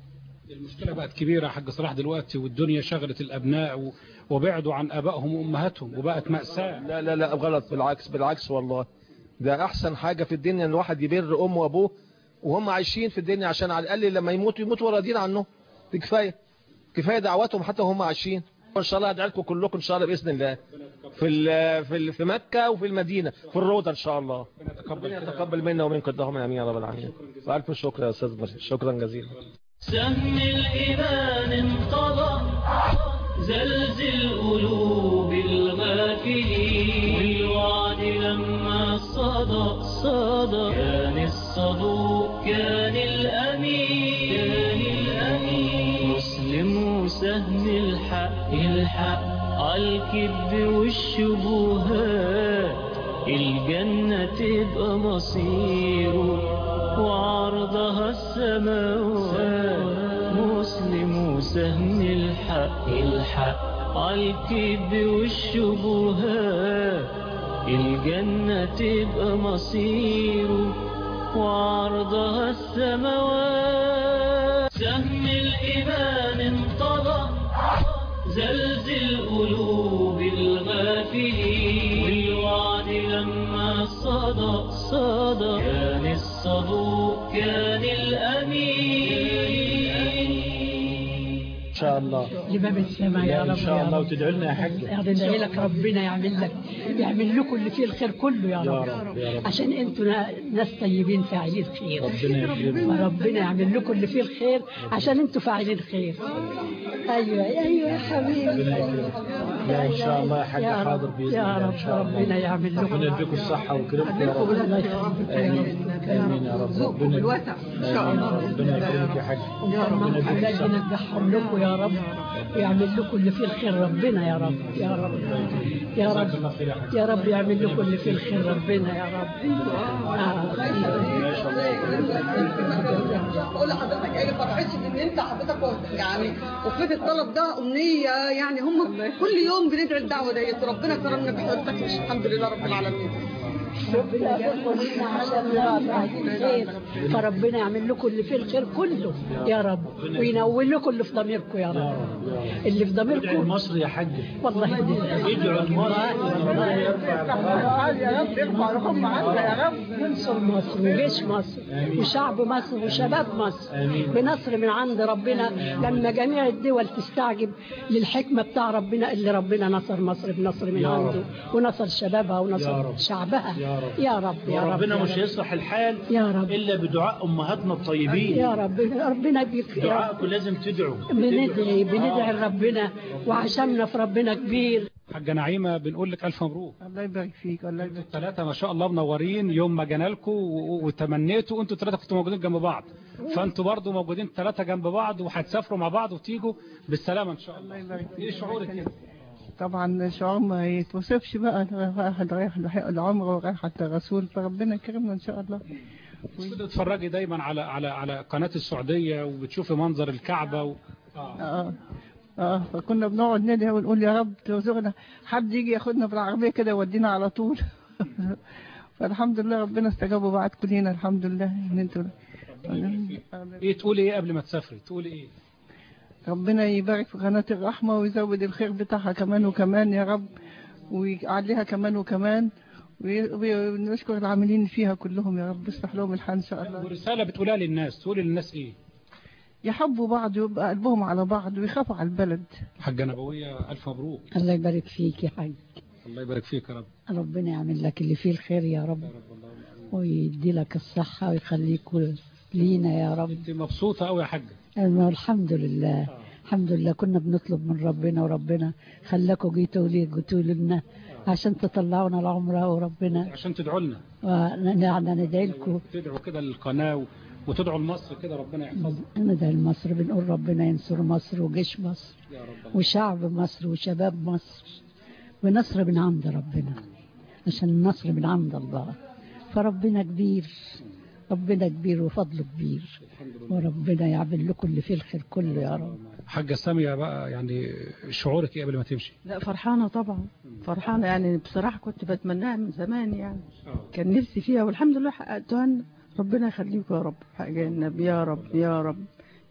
المشكلة بقت كبيرة يا حاج صلاح دلوقتي والدنيا شغلت الأبناء و- وبعدوا عن آبائهم وأمهاتهم وبقت مأساة لا لا لا غلط بالعكس بالعكس والله ده احسن حاجة في الدنيا ان الواحد يبر امه وابوه وهم عايشين في الدنيا عشان على الاقل لما يموتوا يموتوا راضيين عنه دي كفاية كفاية دعواتهم حتى وهم عايشين ان شاء الله ادعي لكم كلكم ان شاء الله باذن الله في ال- في ال- في مكة وفي المدينة في الروضة ان شاء الله ربنا يتقبل منا ومنكم اللهم امين يا رب العالمين والف شكر يا استاذ بشير شكرا جزيلا سهم الإيمان انقضى زلزل قلوب الغافلين والوعد لما صدى صدى كان الصدوق كان الأمين كان الأمين مسلم وسهم الحق الحق عالكذب والشبهات الجنة تبقى مصيره وعرضها السماوات مسلم وسهم الحق الحق عالكذب والشبهات الجنة تبقى مصيره وعرضها السماوات سهم الإيمان انقضى زلزل قلوب الغافلين والوعد لما صدى صدى كان الصدوق كان الأمين ان شاء الله لباب السماء يا رب ان شاء يا الله رب. وتدعوا لنا يا حاج ندعي لك ربنا يعمل لك يعمل لكم اللي فيه الخير كله يا يا رب, رب، يا رب. عشان انتوا نا- ناس طيبين فاعلين خير ربنا يكرمك. وربنا يعمل لكم اللي فيه الخير عشان انتوا فاعلين خير ايوه ايوه يا حبيبي ربنا يكرمك. لا ان شاء الله يا حاج يا رب، حاضر باذن يا الله رب ان شاء الله ربنا يعمل لكم ربنا يديكم الصحه ويكرمكم يا رب الله يخليك يا امين امين يا رب ربنا بالوسع إن شاء آمين. الله. ربنا يكرمك يا حاج يا رب ربنا يديكم أولاد الصحه ينجحهم لكم يا رب ويعمل لكم اللي فيه الخير ربنا يا رب يا رب يا رب يا رب يعمل لكم اللي فيه الخير ربنا يا رب بقول لحضرتك ايه ما فرحتش ان انت حضرتك يعني وفيت الطلب ده امنيه يعني هم كل يوم بندعي الدعوه ديت وربنا كرمنا بحضرتك الحمد لله رب العالمين ربنا يغفر لنا عشان نبقى عايزين خير فربنا يعمل لكم اللي فيه الخير كله يا رب وينول لكم اللي في ضميركم يا رب اللي في ادعي ضميركم لمصر يا حاج والله ادعوا لمصر ان ربنا يرفع يا رب ارفع رقم يا رب ينصر مصر وجيش مصر وشعب مصر وشباب مصر بنصر من عند ربنا لما جميع الدول تستعجب للحكمة بتاع ربنا اللي ربنا نصر مصر بنصر من يا رب. عنده ونصر شبابها يا ونصر رب. شعبها يا رب. يا رب يا رب وربنا يا مش رب. هيصلح الحال يا رب الا بدعاء امهاتنا الطيبين يا رب ربنا بيك دعائكم لازم تدعوا بندعي بندعي لربنا وعشمنا في ربنا كبير حاجة نعيمة بنقول لك ألف مبروك الله يبارك فيك الله يبارك الثلاثة ما شاء الله منورين يوم ما جانا لكم وتمنيتوا انتوا الثلاثة كنتوا موجودين جنب بعض فانتوا برضو موجودين ثلاثة جنب بعض وهتسافروا مع بعض وتيجوا بالسلامة ان شاء الله ايه شعورك كده؟ طبعا شعور ما يتوصفش بقى واحد رايح العمره ورايح حتى الرسول فربنا يكرمنا ان شاء الله بتتفرجي دايما على على على قناة السعودية وبتشوفي منظر الكعبة و... اه اه فكنا بنقعد ندعي ونقول يا رب ترزقنا حد يجي ياخدنا بالعربيه كده يودينا على طول فالحمد لله ربنا استجاب وبعتكم لينا الحمد لله ان انتوا ايه تقولي ايه قبل ما تسافري تقولي ايه ربنا يبارك في قناة الرحمة ويزود الخير بتاعها كمان وكمان يا رب ويعليها كمان وكمان وي- وي- ونشكر العاملين فيها كلهم يا رب يصلح لهم الحال إن شاء الله ورسالة بتقولها للناس تقولي للناس ايه يحبوا بعض ويبقى قلبهم على بعض ويخافوا على البلد حاجة نبوية ألف مبروك الله يبارك فيك يا حاج الله يبارك فيك يا رب ربنا يعمل لك اللي فيه الخير يا رب ويدي لك الصحة ويخليك لينا يا رب انت مبسوطة قوي يا حاجة أنا الحمد لله الحمد لله كنا بنطلب من ربنا وربنا خلاكوا جيتوا لي جيتوا لنا عشان تطلعونا العمرة وربنا عشان تدعوا لنا ونعنا ندعي لكم تدعوا كده للقناة و- وتدعوا لمصر كده ربنا يحفظها ندعي لمصر بنقول ربنا ينصر مصر وجيش مصر يا رب وشعب مصر وشباب مصر ونصر من عند ربنا عشان النصر من عند الله فربنا كبير ربنا كبير وفضله كبير وربنا يعمل لكم اللي فيه الخير كله يا رب حاجة سامية بقى يعني شعورك ايه قبل ما تمشي لا فرحانة طبعا فرحانة يعني بصراحة كنت بتمناها من زمان يعني كان نفسي فيها والحمد لله حققتها لنا. ربنا يخليكم يا رب حق النبي يا رب يا رب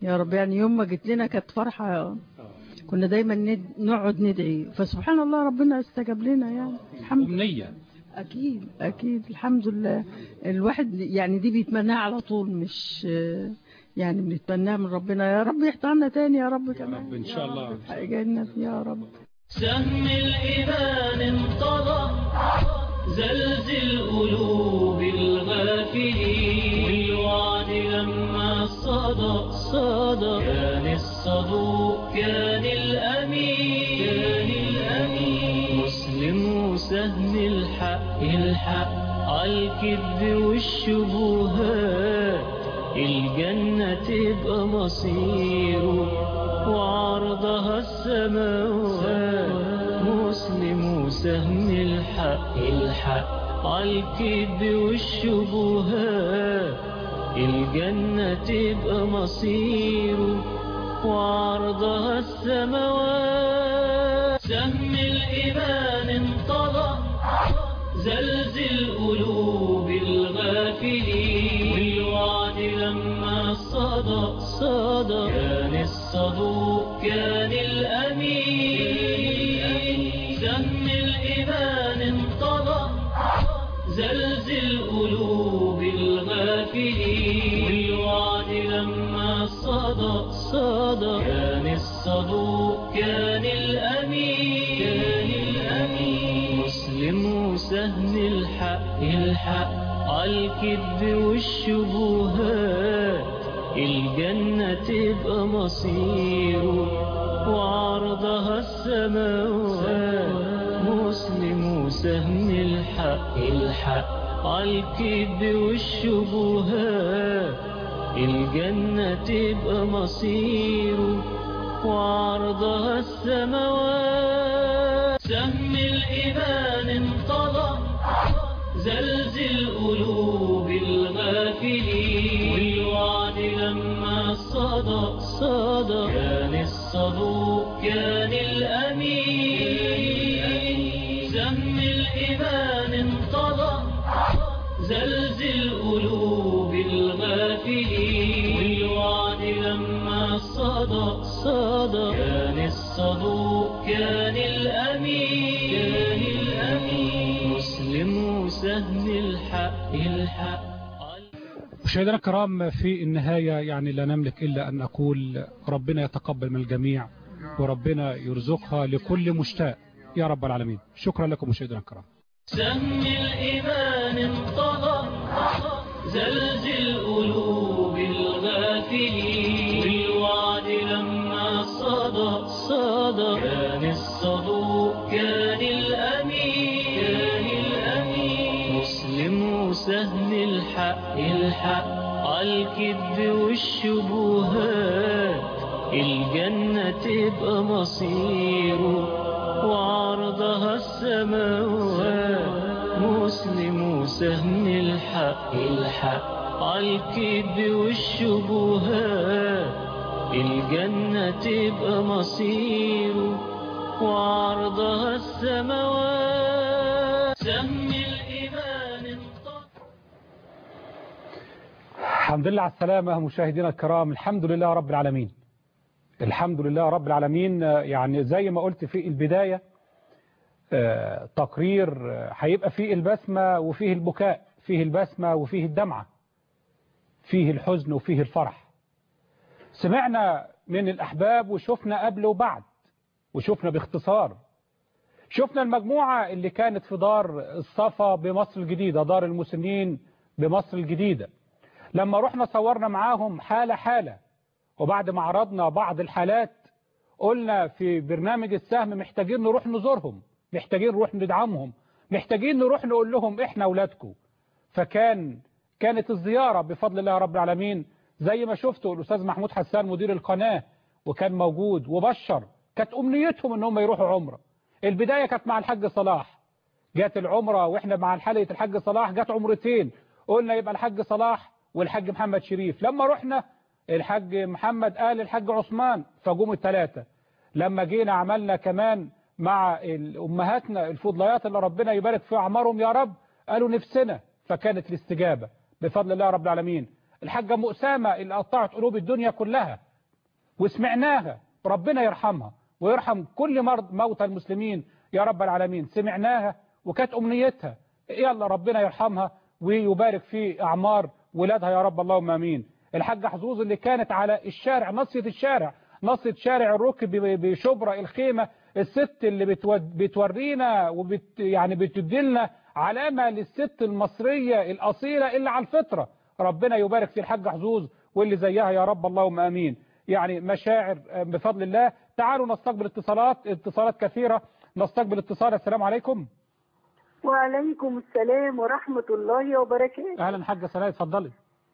يا رب يعني يوم ما جيت لنا كانت فرحة كنا دايما ند... نقعد ندعي فسبحان الله ربنا استجاب لنا يعني الحمد أمنية أكيد أكيد الحمد لله الواحد يعني دي بيتمناها على طول مش يعني بنتمناها من ربنا يا رب يحضرنا تاني يا رب كمان إن شاء الله جنة يا رب سهم الإيمان انطلق زلزل قلوب الغافلين والوعد لما صدى صدى كان الصدوق كان الأمين كان الأمين مسلم وسهم الحق الحق عالكذب والشبهات الجنة تبقى مصيره وعرضها السماوات مسلم وسهم الحق الحق عالكذب والشبهات الجنة تبقى مصيره وعرضها السماوات سهم الإيمان انطلق زلزل قلوب الغافلين والوعد لما صدى صدى كان الصدوق كان الأمين سهم الإيمان انطلق زلزل قلوب الغافلين والوعد لما صدى صدى كان الصدوق كان الأمين كان الأمين مسلم وسهم الحق الحق عالكذب والشبهات الجنة تبقى مصيره وعرضها السماوات مسلم وسهم الحق الحق عالكذب والشبهات الجنة تبقى مصيره وعرضها السماوات سهم الإيمان انطلق زلزل قلوب الغافلين والوعد لما صدى صدى كان الصدوق كان الأمين سهم الإيمان انطلق زلزل قلوب الغافلين والوعد لما صدى صدى كان الصدوق كان الأمين كان الأمين مسلم وسهم الحق الحق مشاهدينا الكرام في النهاية يعني لا نملك إلا أن نقول ربنا يتقبل من الجميع وربنا يرزقها لكل مشتاق يا رب العالمين شكرا لكم مشاهدينا الكرام سهم الإيمان انطلق زلزل قلوب الغافلين والوعد لما صدى صدى كان الصدوق كان الأمين كان الأمين مسلم وسهم الحق الحق عالكذب والشبهات الجنة تبقى مصيره وعرضها السماوات مسلم وسهم الحق الحق عالكذب والشبهات الجنة تبقى مصيره وعرضها السماوات سهم الإيمان الحمد لله على السلامة مشاهدينا الكرام الحمد لله رب العالمين الحمد لله رب العالمين يعني زي ما قلت في البداية تقرير هيبقى فيه البسمة وفيه البكاء فيه البسمة وفيه الدمعة فيه الحزن وفيه الفرح سمعنا من الأحباب وشفنا قبل وبعد وشفنا باختصار شفنا المجموعة اللي كانت في دار الصفا بمصر الجديدة دار المسنين بمصر الجديدة لما رحنا صورنا معاهم حالة حالة وبعد ما عرضنا بعض الحالات قلنا في برنامج السهم محتاجين نروح نزورهم محتاجين نروح ندعمهم محتاجين نروح نقول لهم احنا اولادكم فكان كانت الزيارة بفضل الله رب العالمين زي ما شفتوا الأستاذ محمود حسان مدير القناة وكان موجود وبشر كانت أمنيتهم ان هم يروحوا عمرة البداية كانت مع الحاج صلاح جات العمرة واحنا مع حلقة الحاج صلاح جات عمرتين قلنا يبقى الحاج صلاح والحاج محمد شريف لما رحنا الحاج محمد قال الحاج عثمان فجوم الثلاثة لما جينا عملنا كمان مع أمهاتنا الفضليات اللي ربنا يبارك في أعمارهم يا رب قالوا نفسنا فكانت الاستجابة بفضل الله رب العالمين الحاجة أم أسامة اللي قطعت قلوب الدنيا كلها وسمعناها ربنا يرحمها ويرحم كل مرض موتى المسلمين يا رب العالمين سمعناها وكانت أمنيتها يلا ربنا يرحمها ويبارك في أعمار ولادها يا رب اللهم امين الحاجة حظوظ اللي كانت على الشارع نصية الشارع نصية شارع الركب بشبرا الخيمة الست اللي بتود بتورينا وبت يعني بتدلنا علامة للست المصرية الأصيلة اللي على الفطرة ربنا يبارك في الحاجة حظوظ واللي زيها يا رب اللهم امين يعني مشاعر بفضل الله تعالوا نستقبل اتصالات اتصالات كثيرة نستقبل اتصال السلام عليكم وعليكم السلام ورحمة الله وبركاته اهلا حاجة سناء اتفضلي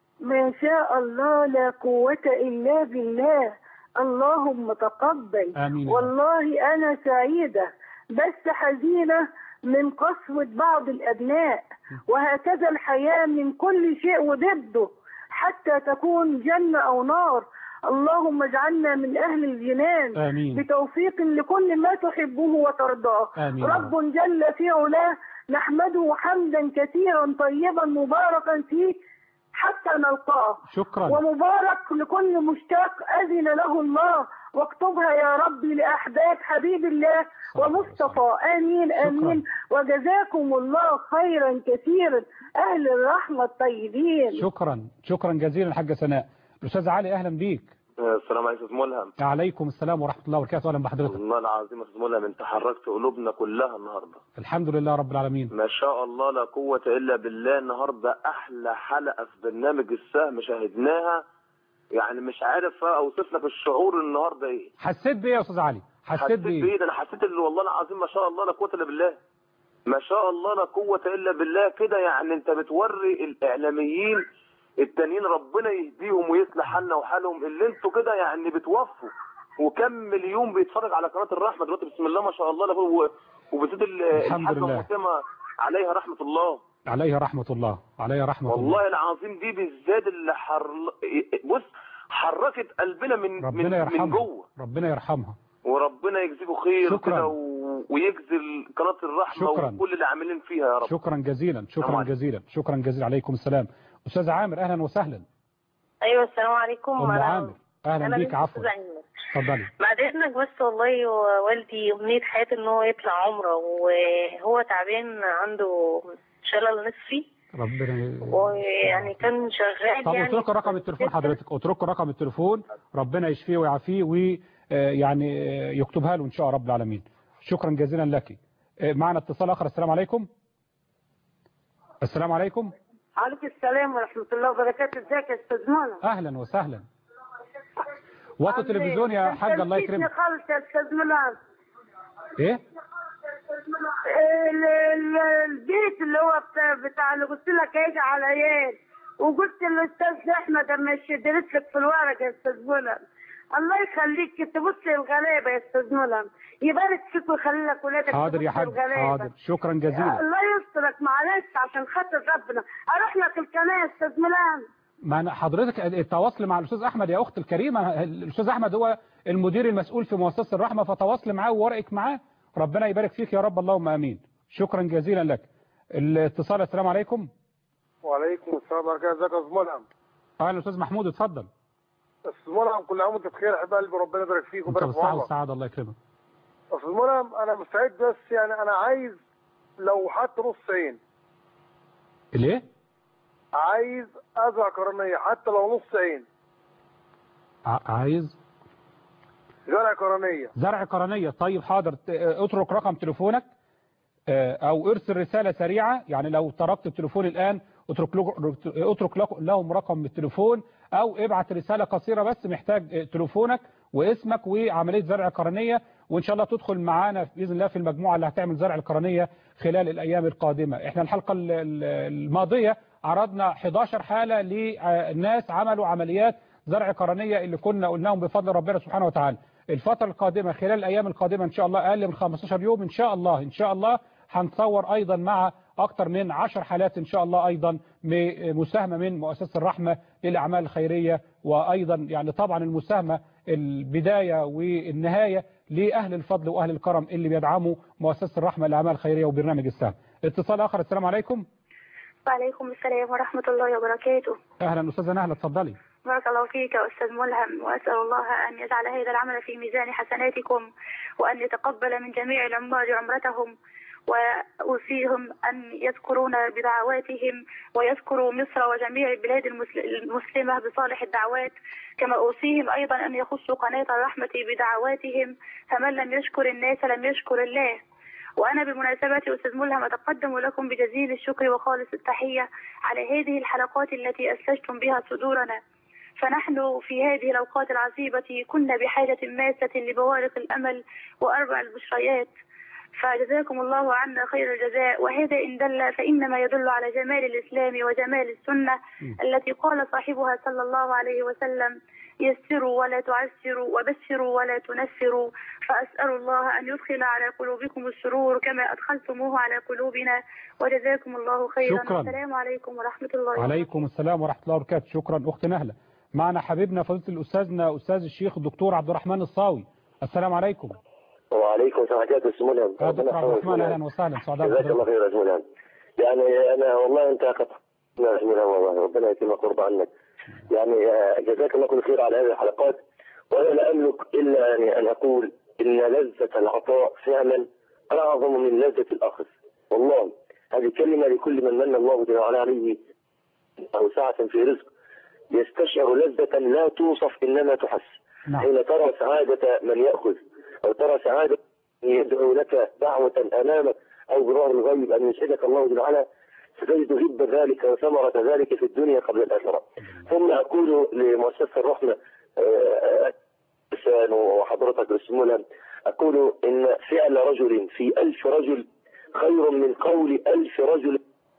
ما شاء الله لا قوة إلا بالله اللهم تقبل آمين. والله أنا سعيدة بس حزينة من قسوة بعض الأبناء وهكذا الحياة من كل شيء وضده حتى تكون جنة أو نار اللهم اجعلنا من أهل الجنان آمين. بتوفيق لكل ما تحبه وترضاه آمين. رب جل في علاه نحمده حمدا كثيرا طيبا مباركا فيه حتى نلقاه شكرا ومبارك لكل مشتاق أذن له الله واكتبها يا ربي لأحباب حبيب الله ومصطفى آمين آمين وجزاكم الله خيرا كثيرا أهل الرحمة الطيبين شكرا شكرا جزيلا حاجة سناء الأستاذ علي أهلا بيك السلام عليكم استاذ ملهم عليكم السلام ورحمة الله وبركاته أهلا بحضرتك والله العظيم يا استاذ ملهم انت حركت قلوبنا كلها النهارده الحمد لله رب العالمين ما شاء الله لا قوة إلا بالله النهاردة أحلى حلقة في برنامج السهم شاهدناها يعني مش عارف أوصف لك الشعور النهاردة إيه حسيت بإيه يا أستاذ علي حسيت حسيت بإيه بإيه ده أنا حسيت اللي والله العظيم ما شاء الله لا قوة إلا بالله ما شاء الله لا قوة إلا بالله كده يعني أنت بتوري الإعلاميين التانيين ربنا يهديهم ويصلح حالنا وحالهم اللي انتوا كده يعني بتوفوا وكم مليون بيتفرج على قناة الرحمة دلوقتي بسم الله ما شاء الله لا هو- وبالذات ال- الحمد الحاجة لله. فاطمة عليها رحمة الله عليها رحمة الله عليها رحمة الله والله العظيم دي بالذات اللي حر... بص حركت قلبنا من من, ربنا من يرحمها جوه ربنا يرحمها وربنا يجزيكم خير شكراً. كده و... ويجزي قناة الرحمة شكراً. وكل اللي عاملين فيها يا رب شكرا جزيلا شكرا السلام جزيلا شكرا جزيلا عليكم السلام أستاذ عامر أهلا وسهلا ايوه السلام عليكم أم أنا- عامر أهلا أنا بيك بنت عفوا أستاذ عمر. اتفضلي بعد اذنك بس والله والدي امنيه حياته ان هو يطلع عمره وهو تعبان عنده شلل نصفي ربنا ويعني كان شغال طب يعني اترك رقم التليفون حضرتك اترك رقم التليفون ربنا يشفيه ويعافيه ويعني يكتبها له ان شاء رب العالمين شكرا جزيلا لك آه، معنا اتصال اخر السلام عليكم السلام عليكم عليكم السلام ورحمة الله وبركاته ازيك يا استاذ منى اهلا وسهلا وطي التلفزيون يا حاج الله نسيتني يكرمك خالص يا استاذ منى ايه ال- ال- البيت اللي هو بتاع, بتاع اللي قلت لك هيجي على عيال وقلت للاستاذ احمد اما يشدرت لك في الورق يا استاذ منى الله يخليك تبص للغلابه يا استاذ منى يبارك فيك ويخلي لك ولادك حاضر يا تبص حاج للغلابة. حاضر شكرا جزيلا الله يسترك معلش عشان خاطر ربنا اروح لك القناه يا استاذ ملام ما أنا حضرتك التواصل مع الاستاذ احمد يا اخت الكريمه الاستاذ احمد هو المدير المسؤول في مؤسسه الرحمه فتواصل معاه وورقك معاه ربنا يبارك فيك يا رب اللهم امين شكرا جزيلا لك الاتصال السلام عليكم وعليكم السلام ورحمة الله ازيك يا استاذ ملهم اهلا استاذ محمود اتفضل استاذ ملهم كل عام وانت بخير حبيب قلبي ربنا يبارك فيك انت ويبارك في بالصحه عمرك والسعاده الله يكرمك استاذ ملهم انا مستعد بس يعني انا عايز لو حتى نص عين ليه عايز ازرع قرنية حتى لو نص عين ع- عايز زرع قرنية زرع قرنية طيب حاضر ت- اترك رقم تليفونك آه، او ارسل رسالة سريعة يعني لو تركت التليفون الان اترك له- اترك له- لهم رقم التليفون او ابعت رسالة قصيرة بس محتاج آه، تليفونك واسمك وعملية زرع قرنية وان شاء الله تدخل معانا باذن الله في المجموعة اللي هتعمل زرع القرنية خلال الايام القادمة احنا الحلقة ال- ال- الماضية عرضنا 11 حالة لناس عملوا عمليات زرع قرنية اللي كنا قلناهم بفضل ربنا سبحانه وتعالى الفترة القادمة خلال الأيام القادمة إن شاء الله أقل من 15 يوم إن شاء الله إن شاء الله هنصور أيضا مع أكثر من 10 حالات إن شاء الله أيضا م- مساهمة من مؤسسة الرحمة للأعمال الخيرية وأيضا يعني طبعا المساهمة البداية والنهاية لأهل الفضل وأهل الكرم اللي بيدعموا مؤسسة الرحمة للأعمال الخيرية وبرنامج السهم اتصال آخر السلام عليكم وعليكم السلام ورحمة الله وبركاته أهلا أستاذة نهلة اتفضلي بارك الله فيك يا أستاذ ملهم وأسأل الله أن يجعل هذا العمل في ميزان حسناتكم وأن يتقبل من جميع العمال عمرتهم وأوصيهم أن يذكرون بدعواتهم ويذكروا مصر وجميع البلاد المسل- المسلمة بصالح الدعوات كما أوصيهم أيضا أن يخصوا قناة الرحمة بدعواتهم فمن لم يشكر الناس لم يشكر الله وأنا بمناسبة أستاذ ملهم أتقدم لكم بجزيل الشكر وخالص التحية على هذه الحلقات التي أسجتم بها صدورنا فنحن في هذه الأوقات العصيبة كنا بحاجة ماسة لبوارق الأمل وأربع البشريات فجزاكم الله عنا خير الجزاء وهذا إن دل فإنما يدل على جمال الإسلام وجمال السنة التي قال صاحبها صلى الله عليه وسلم يسروا ولا تعسروا وبشروا ولا تنفروا فأسأل الله أن يدخل على قلوبكم السرور كما أدخلتموه على قلوبنا وجزاكم الله خيرا شكراً. والسلام عليكم ورحمة الله وبركاته عليكم السلام ورحمة الله وبركاته شكرا أخت نهلة معنا حبيبنا فضيلة الأستاذنا أستاذ الشيخ الدكتور عبد الرحمن الصاوي السلام عليكم وعليكم السلام عليكم استاذ ملهم يا دكتور عبد الرحمن أهلا وسهلا سعداء جزاك الله بحضرتك خير يا استاذ ملهم يعني انا والله انت قد يا استاذ ملهم والله ربنا يتم قرب عنك يعني آه، جزاك الله كل خير على هذه الحلقات وانا لا املك الا يعني ان اقول ان لذة العطاء فعلا اعظم من لذة الاخذ والله هذه كلمة لكل من من الله جل وعلا عليه او سعة في رزق يستشعر لذة لا توصف انما تحس حين ترى سعادة من يأخذ أو ترى سعادة من يدعو لك دعوة أمامك أو بظهر الغيب أن يسعدك الله جل وعلا ستجد هب ذلك وثمرة ذلك في الدنيا قبل الآخرة ثم أقول لمؤسسة الرحمة آه، آه، وحضرتك بسمولا أقول إن فعل رجل في ألف رجل خير من قول ألف رجل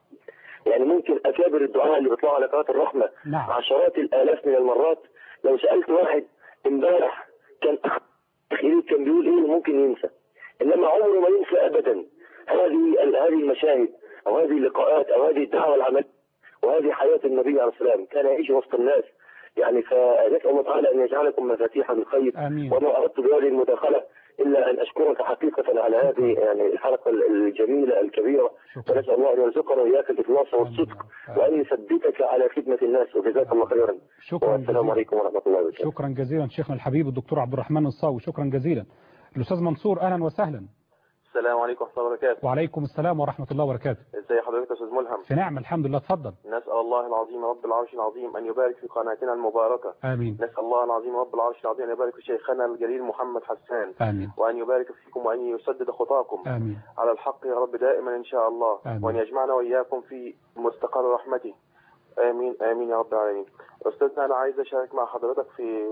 يعني ممكن أكابر الدعاء اللي بيطلعوا على قناة الرحمة نعم. عشرات الآلاف من المرات لو سألت واحد امبارح كان أخيري كان بيقول إيه ممكن ينسى إنما عمره ما ينسى أبدا هذه هذه المشاهد أو هذه اللقاءات أو هذه الدعوة العملية وهذه حياة النبي عليه السلام كان يعيش وسط الناس يعني فنسأل الله تعالى أن يجعلكم مفاتيح بالخير آمين. وما أردت بهذه المداخلة إلا أن أشكرك حقيقة على هذه يعني الحلقة الجميلة الكبيرة ونسأل الله أن يرزقنا وإياك الإخلاص والصدق وأن يثبتك على خدمة الناس وجزاك الله خيرا شكرا والسلام جزيلا. عليكم ورحمة الله وبركاته شكرا جزيلا شيخنا الحبيب الدكتور عبد الرحمن الصاوي شكرا جزيلا الأستاذ منصور أهلا وسهلا السلام عليكم ورحمة الله وبركاته وعليكم السلام ورحمة الله وبركاته ازي حضرتك يا استاذ ملهم في نعم الحمد لله اتفضل نسأل الله العظيم رب العرش العظيم أن يبارك في قناتنا المباركة آمين نسأل الله العظيم رب العرش العظيم أن يبارك في شيخنا الجليل محمد حسان آمين وأن يبارك فيكم وأن يسدد خطاكم آمين على الحق يا رب دائما إن شاء الله آمين. وأن يجمعنا وإياكم في مستقر رحمته آمين آمين يا رب العالمين أستاذنا أنا عايز أشارك مع حضرتك في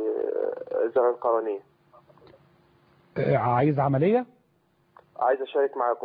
زرع القرنية آه، عايز عملية عايز أشارك معاكم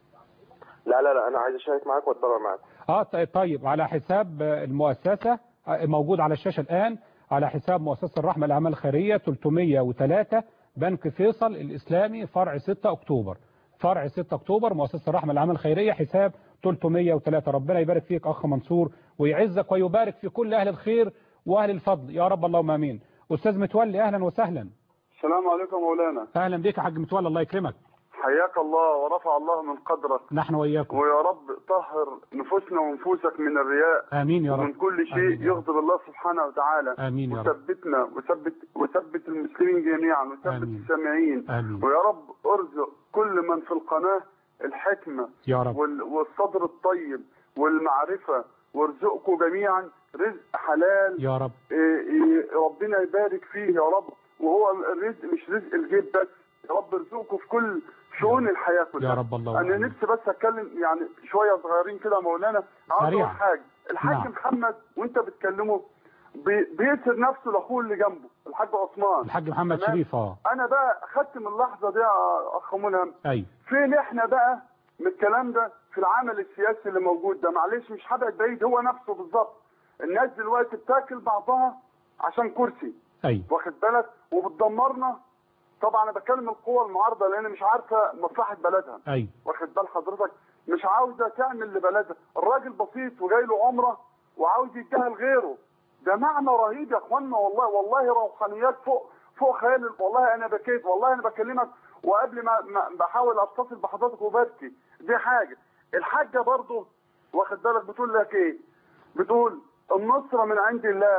لا لا لا أنا عايز أشارك معاكم وأتبرع معاكم اه ط- طيب على حساب آه، المؤسسة آه، موجود على الشاشة الآن على حساب مؤسسة الرحمة الأعمال الخيرية 303 بنك فيصل الإسلامي فرع 6 أكتوبر فرع 6 أكتوبر مؤسسة الرحمة الأعمال الخيرية حساب 303 ربنا يبارك فيك أخ منصور ويعزك ويبارك في كل أهل الخير وأهل الفضل يا رب اللهم آمين أستاذ متولي أهلا وسهلا السلام عليكم مولانا أهلا بك يا حاج متولي الله يكرمك حياك الله ورفع الله من قدرك نحن وإياكم ويا رب طهر نفوسنا ونفوسك من الرياء آمين يا رب ومن كل شيء آمين يا رب. يغضب الله سبحانه وتعالى آمين يا رب. وثبتنا وثبت وثبت المسلمين جميعا وثبت آمين. السامعين آمين. ويا رب ارزق كل من في القناة الحكمة يا رب وال- والصدر الطيب والمعرفة وارزقكم جميعا رزق حلال يا رب إيه إيه ربنا يبارك فيه يا رب وهو الرزق مش رزق الجيب بس يا رب ارزقكم في كل شؤون الحياة كلها يا رب الله انا نفسي بس اتكلم يعني شويه صغيرين كده يا مولانا عاوز سريع. اقول حاجه الحاج نعم. محمد وانت بتكلمه بي- بيسر نفسه لاخوه اللي جنبه الحاج عثمان الحاج محمد تمام؟ شريف اه انا بقى خدت من اللحظه دي يا اخ ملهم أيوه فين احنا بقى من الكلام ده في العمل السياسي اللي موجود ده معلش مش هبعد بعيد هو نفسه بالظبط الناس دلوقتي بتاكل بعضها عشان كرسي أيوه واخد بالك وبتدمرنا طبعا انا بتكلم القوى المعارضه لان مش عارفه مصلحه بلدها أيوه واخد بال حضرتك مش عاوزه تعمل لبلدها الراجل بسيط وجاي له عمره وعاوز يديها لغيره ده معنى رهيب يا اخوانا والله والله روحانيات فوق فوق خيال والله انا بكيت والله انا بكلمك وقبل ما, ما بحاول اتصل بحضرتك وببكي دي حاجه الحاجه برضه واخد بالك بتقول لك ايه بتقول النصره من عند الله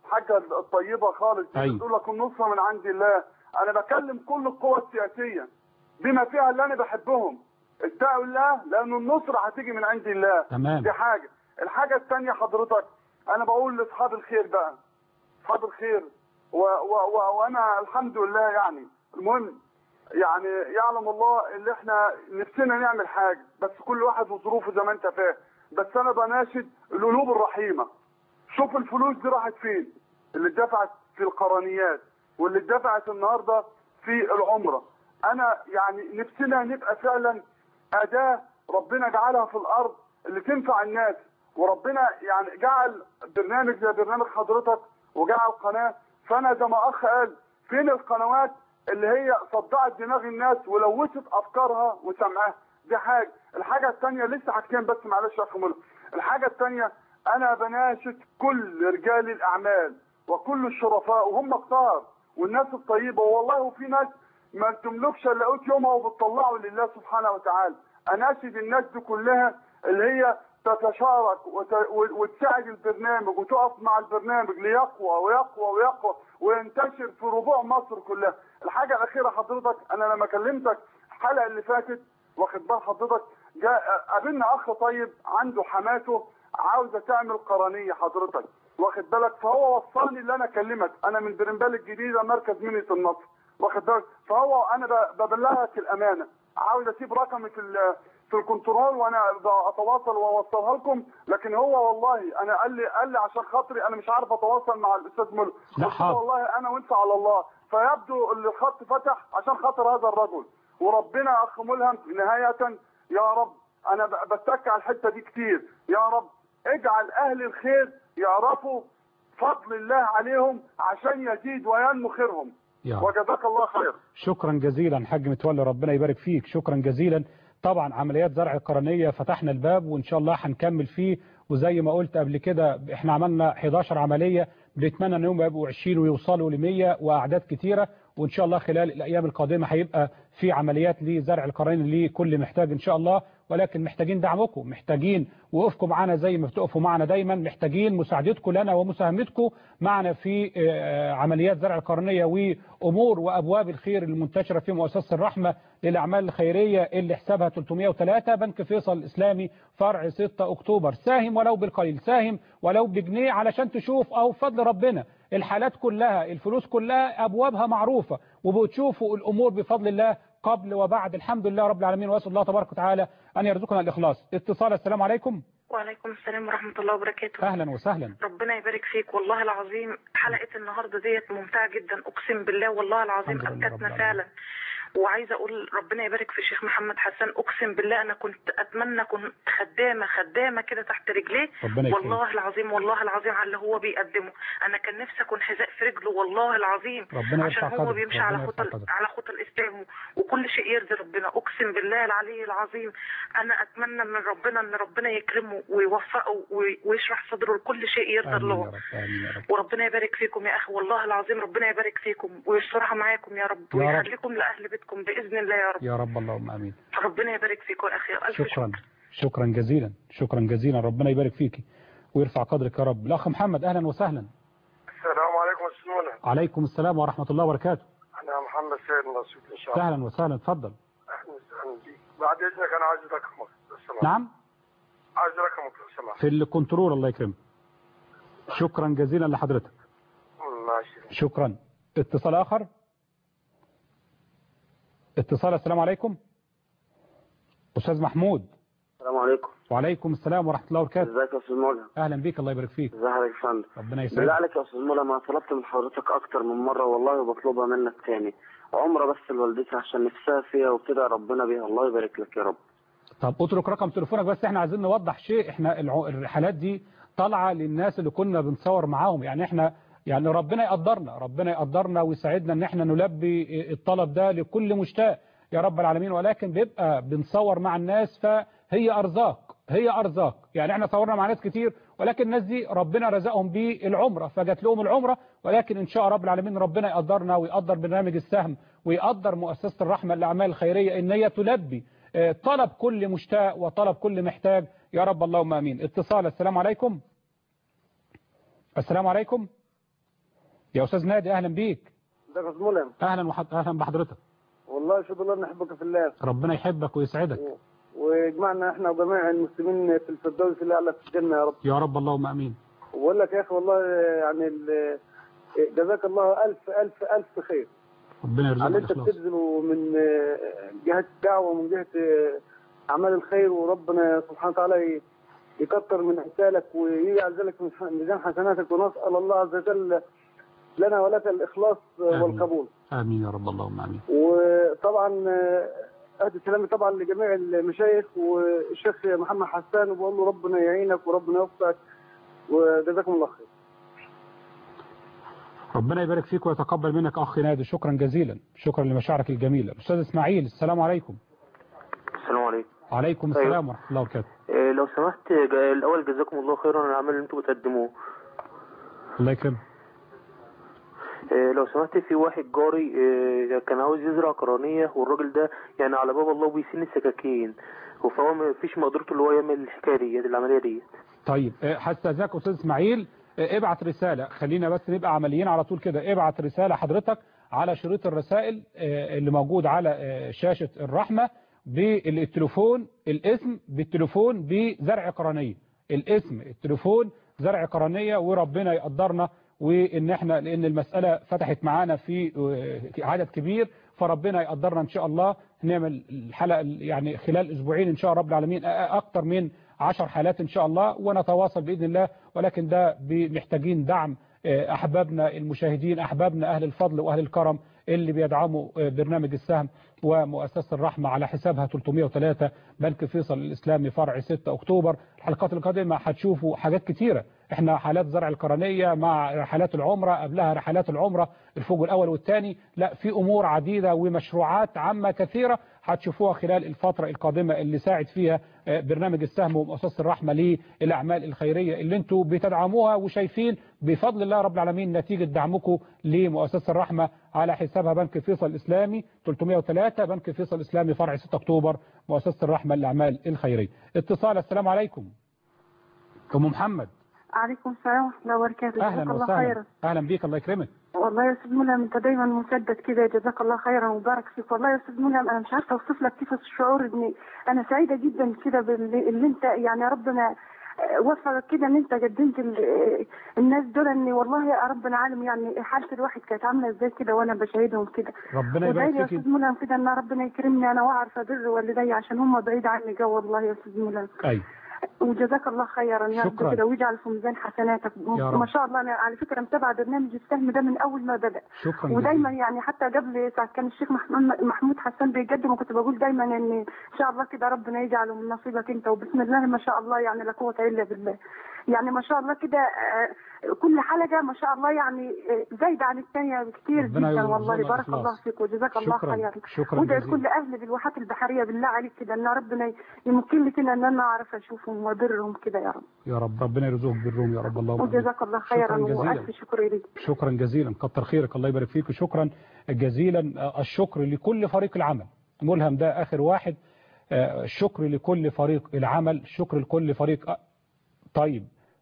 حاجه الطيبه خالص دي أيوة. بتقول لك النصره من عند الله انا بكلم كل القوى السياسيه بما فيها اللي انا بحبهم اتقوا الله لان النصره هتيجي من عند الله تمام. دي حاجه الحاجه الثانيه حضرتك انا بقول لاصحاب الخير بقى اصحاب الخير و و و وانا الحمد لله يعني المهم يعني يعلم الله اللي احنا نفسنا نعمل حاجه بس كل واحد وظروفه زي ما انت فاهم بس انا بناشد القلوب الرحيمه شوف الفلوس دي راحت فين اللي اتدفعت في القرنيات واللي اتدفعت النهارده في العمره انا يعني نفسنا نبقى فعلا اداه ربنا جعلها في الارض اللي تنفع الناس وربنا يعني جعل برنامج زي برنامج حضرتك وجعل قناه فانا زي ما اخ قال فين القنوات اللي هي صدعت دماغ الناس ولوثت افكارها وسمعها دي حاجه الحاجه الثانيه لسه حاجتين بس معلش يا اخ منى الحاجه الثانيه انا بناشد كل رجال الاعمال وكل الشرفاء وهم كتار والناس الطيبه والله وفي ناس ما تملكش الا قوت يومها وبتطلعوا لله سبحانه وتعالى اناشد الناس دي كلها اللي هي تتشارك وت- وتساعد البرنامج وتقف مع البرنامج ليقوى ويقوى ويقوى وينتشر في ربوع مصر كلها الحاجه الاخيره حضرتك انا لما كلمتك الحلقه اللي فاتت واخد بال حضرتك جاء قابلنا اخ طيب عنده حماته عاوزه تعمل قرنيه حضرتك واخد بالك فهو وصلني اللي انا اكلمك انا من برنبال الجديده مركز منية النصر واخد بالك فهو انا ب- ببلغك الامانه عاوز اسيب رقمي في ال- في الكنترول وانا اتواصل واوصلها لكم لكن هو والله انا قال لي قال لي عشان خاطري انا مش عارف اتواصل مع الاستاذ ملك لا، قلت له حاضر. والله انا وانت على الله فيبدو ان الخط فتح عشان خاطر هذا الرجل وربنا يا اخ ملهم نهايه يا رب انا ب- بتك على الحته دي كتير يا رب اجعل اهل الخير يعرفوا فضل الله عليهم عشان يزيد وينمو خيرهم يا رب. وجزاك الله خير شكرا جزيلا حاج متولي ربنا يبارك فيك شكرا جزيلا طبعا عمليات زرع القرنية فتحنا الباب وإن شاء الله هنكمل فيه وزي ما قلت قبل كده احنا عملنا 11 عملية بنتمنى ان هم يبقوا 20 ويوصلوا ل 100 واعداد كتيرة وان شاء الله خلال الايام القادمة هيبقى في عمليات لزرع القرنية لكل محتاج ان شاء الله ولكن محتاجين دعمكم محتاجين وقفكم معنا زي ما بتقفوا معنا دايما محتاجين مساعدتكم لنا ومساهمتكم معنا في آه، عمليات زرع القرنية وامور وابواب الخير المنتشرة في مؤسسة الرحمة للاعمال الخيرية اللي حسابها 303 بنك فيصل الاسلامي فرع 6 اكتوبر ساهم ولو بالقليل ساهم ولو بجنيه علشان تشوف او بفضل ربنا الحالات كلها الفلوس كلها ابوابها معروفة وبتشوفوا الامور بفضل الله قبل وبعد الحمد لله رب العالمين واسال الله تبارك وتعالى ان يرزقنا الاخلاص اتصال السلام عليكم وعليكم السلام ورحمة الله وبركاته اهلا وسهلا ربنا يبارك فيك والله العظيم حلقة النهاردة ديت ممتعة جدا أقسم بالله والله العظيم الحمد لله رب أبكتنا العالمين. فعلا وعايزة أقول ربنا يبارك في الشيخ محمد حسن أقسم بالله أنا كنت أتمنى كنت خدامة خدامة كده تحت رجليه ربنا يكرمك. والله العظيم والله العظيم على اللي هو بيقدمه أنا كان نفسي أكون حذاء في رجله والله العظيم ربنا عشان يرفع هو قدرك، بيمشي ربنا على يرفع خطى قدرك. على خطى الإسلام وكل شيء يرضي ربنا أقسم بالله العلي العظيم أنا أتمنى من ربنا إن ربنا يكرمه ويوفقه وي- ويشرح صدره لكل شيء يرضي امين يا الله رب امين يا رب وربنا يبارك فيكم يا اخي والله العظيم ربنا يبارك فيكم ويسترها معاكم يا رب يا رب. ويخليكم لاهل بيتكم باذن الله يا رب يا رب اللهم امين ربنا يبارك فيكم يا اخي الف شكر شكرا شكرا جزيلا شكرا جزيلا ربنا يبارك فيكي ويرفع قدرك يا رب الاخ محمد اهلا وسهلا السلام عليكم استاذ منى عليكم السلام ورحمة الله وبركاته انا محمد سيد نصيب ان شاء الله اهلا وسهلا اتفضل اهلا وسهلا بيك بعد اذنك انا عايز رقمك لو سمحت نعم عايز رقمك لو سمحت في الكنترول الله يكرمك شكرا جزيلا لحضرتك ماشي شكرا اتصال اخر اتصال السلام عليكم استاذ محمود السلام عليكم وعليكم السلام ورحمة الله وبركاته ازيك يا استاذ مولى اهلا بيك الله يبارك فيك ازي حضرتك يا فندم ربنا بالله يسعدك عليك يا استاذ مولى ما طلبت من حضرتك اكتر من مره والله وبطلبها منك تاني عمره بس لوالدتي عشان نفسها فيها وكده ربنا بيها الله يبارك لك يا رب طب اترك رقم تليفونك بس احنا عايزين نوضح شيء احنا الع- الرحلات دي طالعه للناس اللي كنا بنصور معاهم يعني احنا يعني ربنا يقدرنا ربنا يقدرنا ويساعدنا ان احنا نلبي الطلب ده لكل مشتاق يا رب العالمين ولكن بيبقى بنصور مع الناس فهي ارزاق هي ارزاق يعني احنا صورنا مع ناس كتير ولكن الناس دي ربنا رزقهم بالعمره فجات لهم العمره ولكن ان شاء رب العالمين ربنا يقدرنا ويقدر برنامج السهم ويقدر مؤسسه الرحمه للاعمال الخيريه ان هي تلبي آه، طلب كل مشتاق وطلب كل محتاج يا رب اللهم امين اتصال السلام عليكم السلام عليكم يا استاذ نادي اهلا بيك ازيك يا أستاذ ملهم اهلا وحد... اهلا بحضرتك والله اشهد الله نحبك في الله ربنا يحبك ويسعدك ويجمعنا احنا وجميع المسلمين في الفردوس الاعلى في الجنه يا رب يا رب اللهم امين وبقول لك يا اخي والله يعني ال- جزاك الله الف الف الف خير ربنا يرزقك على انت الاخلاص بتبذله من جهه الدعوه ومن جهه اعمال الخير وربنا سبحانه وتعالى ي- يكتر من امثالك ويجعل ذلك من ح- ميزان حسناتك ونسال الله عز وجل لنا ولك الاخلاص والقبول امين يا رب اللهم امين وطبعا آه، اهدي سلامي طبعا لجميع المشايخ والشيخ محمد حسان وبقول له ربنا يعينك وربنا يوفقك وجزاكم الله خير ربنا يبارك فيك ويتقبل منك اخي نادي شكرا جزيلا شكرا لمشاعرك الجميله استاذ اسماعيل السلام عليكم السلام عليكم وعليكم أيوة. السلام ورحمه الله وبركاته إيه لو سمحت جا- الأول جزاكم الله خيرا على العمل اللي انتم بتقدموه الله يكرمك إيه لو سمحت في واحد جاري إيه كان عاوز يزرع قرنية والراجل ده يعني على باب الله بيسن السكاكين فهو ما فيش مقدرته اللي هو يعمل الحكاية دي العملية دي طيب آه، هستاذنك استاذ اسماعيل آه، ابعت رساله خلينا بس نبقى عمليين على طول كده ابعت رساله حضرتك على شريط الرسائل آه، اللي موجود على آه، شاشه الرحمه بالتليفون الاسم بالتليفون بزرع قرنيه الاسم التليفون زرع قرنيه وربنا يقدرنا وان احنا لان المساله فتحت معانا في آه، عدد كبير فربنا يقدرنا ان شاء الله نعمل الحلقه يعني خلال اسبوعين ان شاء رب العالمين آه، اكتر من عشر حالات ان شاء الله ونتواصل باذن الله ولكن ده محتاجين دعم آه، احبابنا المشاهدين احبابنا اهل الفضل واهل الكرم اللي بيدعموا آه، برنامج السهم ومؤسسه الرحمه على حسابها 303 بنك فيصل الاسلامي فرع 6 اكتوبر الحلقات القادمه هتشوفوا حاجات كتيره احنا حالات زرع القرنيه مع رحلات العمره قبلها رحلات العمره الفوج الاول والثاني لا في امور عديده ومشروعات عامه كثيره هتشوفوها خلال الفتره القادمه اللي ساعد فيها آه، برنامج السهم ومؤسسه الرحمه للاعمال الخيريه اللي انتم بتدعموها وشايفين بفضل الله رب العالمين نتيجه دعمكم لمؤسسه الرحمه على حسابها بنك فيصل الاسلامي 303 بنك فيصل الاسلامي فرع 6 اكتوبر مؤسسه الرحمه للاعمال الخيريه اتصال السلام عليكم ام محمد عليكم السلام ورحمة الله وبركاته جزاك اهلا الله وسهلا خيرا اهلا بيك الله يكرمك والله يا استاذ ملهم انت دايما مسدد كده جزاك الله خيرا وبارك فيك والله يا استاذ ملهم انا مش عارفه اوصف لك كيف الشعور اني انا سعيده جدا كده باللي اللي انت يعني ربنا آه، وفقك كده ان انت قدمت ال- آه، الناس دول ان والله يا ربنا عالم يعني حاله الواحد كانت عامله ازاي كده وانا بشاهدهم كده ربنا وادعي يبارك لي يا فيك استاذ ملهم كده ان ربنا يكرمني انا واعرف ابر والدي عشان هم بعيد عني جو والله يا استاذ ملهم ايوه وجزاك الله خيرا يا رب شكراً. كده ويجعل في ميزان حسناتك يا رب. ما شاء الله انا على فكره متابعه برنامج السهم ده من اول ما بدا شكرا ودايما جزيلا يعني حتى قبل ساعة كان الشيخ محمود محمود حسان بيقدم وكنت بقول دايما ان ان شاء الله كده ربنا يجعله من نصيبك انت وبسم الله ما شاء الله يعني لا قوه الا بالله يعني ما شاء الله كده آه، كل حلقه ما شاء الله يعني آه، زايده عن الثانيه بكثير ربنا جدا يرزقنا والله بارك الإخلاص. الله فيك وجزاك الله شكراً. خيرا شكراً وادعي جزيلاً. كل اهل بالواحات البحريه بالله عليك كده ان ربنا يمكن لي كده ان انا اعرف اشوفهم وابرهم كده يا رب يا رب ربنا يرزقك بالروم يا رب اللهم آمين. وجزاك الله خيرا شكراً جزيلاً. والف شكر ليك شكرا جزيلا كتر خيرك الله يبارك فيك وشكرا جزيلا آه، الشكر لكل فريق العمل ملهم ده آخر واحد آه، الشكر لكل فريق العمل الشكر لكل فريق آه، طيب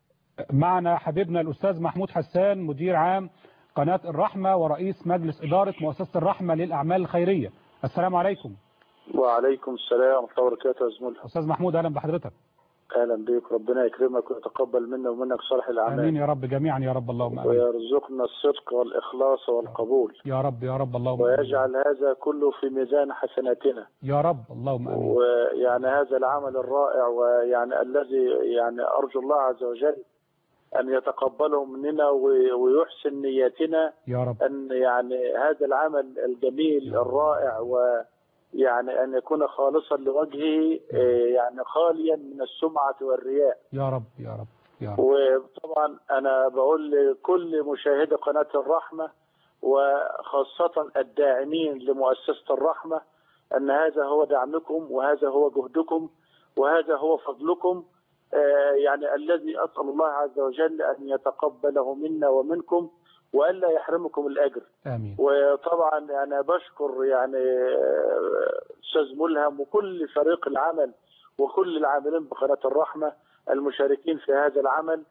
معنا حبيبنا الأستاذ محمود حسان مدير عام قناة الرحمة ورئيس مجلس إدارة مؤسسة الرحمة للأعمال الخيرية السلام عليكم وعليكم السلام ورحمة الله وبركاته يا زميلي أستاذ محمود أهلا بحضرتك أهلا بك ربنا يكرمك ويتقبل منا ومنك صالح الأعمال آمين يا رب جميعا يا رب اللهم آمين ويرزقنا الصدق والإخلاص والقبول يا رب يا رب اللهم آمين ويجعل هذا كله في ميزان حسناتنا يا رب اللهم آمين ويعني هذا العمل الرائع ويعني الذي يعني أرجو الله عز وجل أن يتقبله مننا وي- ويحسن نيتنا يا رب أن يعني هذا العمل الجميل الرائع ويعني أن يكون خالصا لوجهه آه، يعني خاليا من السمعة والرياء يا رب يا رب يا رب وطبعا أنا بقول لكل مشاهدي قناة الرحمة وخاصة الداعمين لمؤسسة الرحمة أن هذا هو دعمكم وهذا هو جهدكم وهذا هو فضلكم آه، يعني الذي أسأل الله عز وجل أن يتقبله منا ومنكم وألا يحرمكم الأجر آمين وطبعا أنا بشكر يعني آه، أستاذ ملهم وكل فريق العمل وكل العاملين بقناة الرحمة المشاركين في هذا العمل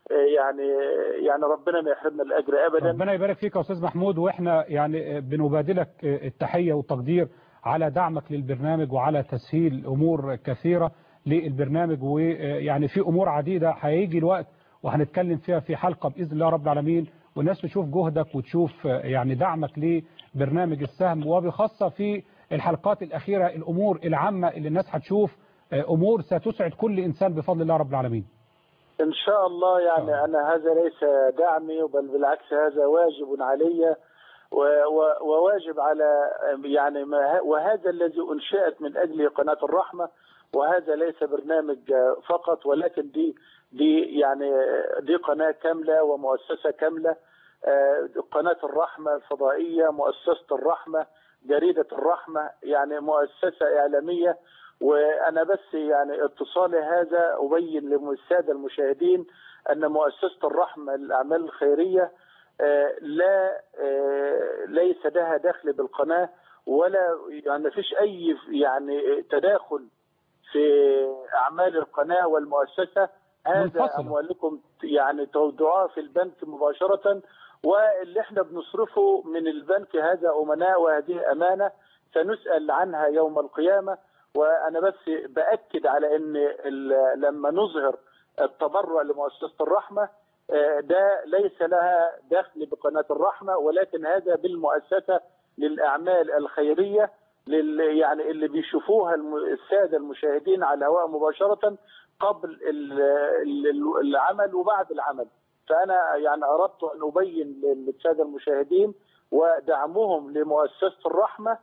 آه، يعني يعني ربنا ما يحرمنا الاجر ابدا ربنا يبارك فيك يا استاذ محمود واحنا يعني بنبادلك التحيه والتقدير على دعمك للبرنامج وعلى تسهيل امور كثيره للبرنامج ويعني في امور عديده هيجي الوقت وهنتكلم فيها في حلقه باذن الله رب العالمين والناس تشوف جهدك وتشوف يعني دعمك لبرنامج السهم وبخاصه في الحلقات الاخيره الامور العامه اللي الناس هتشوف امور ستسعد كل انسان بفضل الله رب العالمين. ان شاء الله يعني انا هذا ليس دعمي بل بالعكس هذا واجب علي و- و- وواجب على يعني ما ه- وهذا الذي انشئت من اجله قناه الرحمه وهذا ليس برنامج فقط ولكن دي دي يعني دي قناه كامله ومؤسسه كامله آه، قناه الرحمه الفضائيه مؤسسه الرحمه جريده الرحمه يعني مؤسسه اعلاميه وانا بس يعني اتصالي هذا ابين للساده المشاهدين ان مؤسسه الرحمه للاعمال الخيريه آه، لا آه، ليس لها دخل بالقناه ولا يعني ما فيش اي يعني تداخل في اعمال القناه والمؤسسه هذا منفصلة. اموالكم يعني تودعوها في البنك مباشره واللي احنا بنصرفه من البنك هذا امناء وهذه امانه سنسال عنها يوم القيامه وانا بس باكد على ان ال- لما نظهر التبرع لمؤسسه الرحمه آه، ده ليس لها دخل بقناه الرحمه ولكن هذا بالمؤسسه للاعمال الخيريه لل يعني اللي بيشوفوها الم- الساده المشاهدين على الهواء مباشره قبل ال- ال- العمل وبعد العمل فانا يعني اردت ان ابين للساده المشاهدين ودعمهم لمؤسسه الرحمه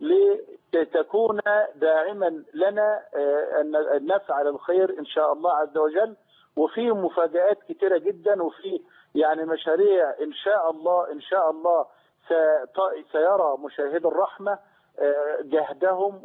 لتكون داعما لنا آه، ان أن نفعل الخير ان شاء الله عز وجل وفي مفاجآت كتيرة جدا وفي يعني مشاريع ان شاء الله ان شاء الله ست- سيرى مشاهد الرحمة آه، جهدهم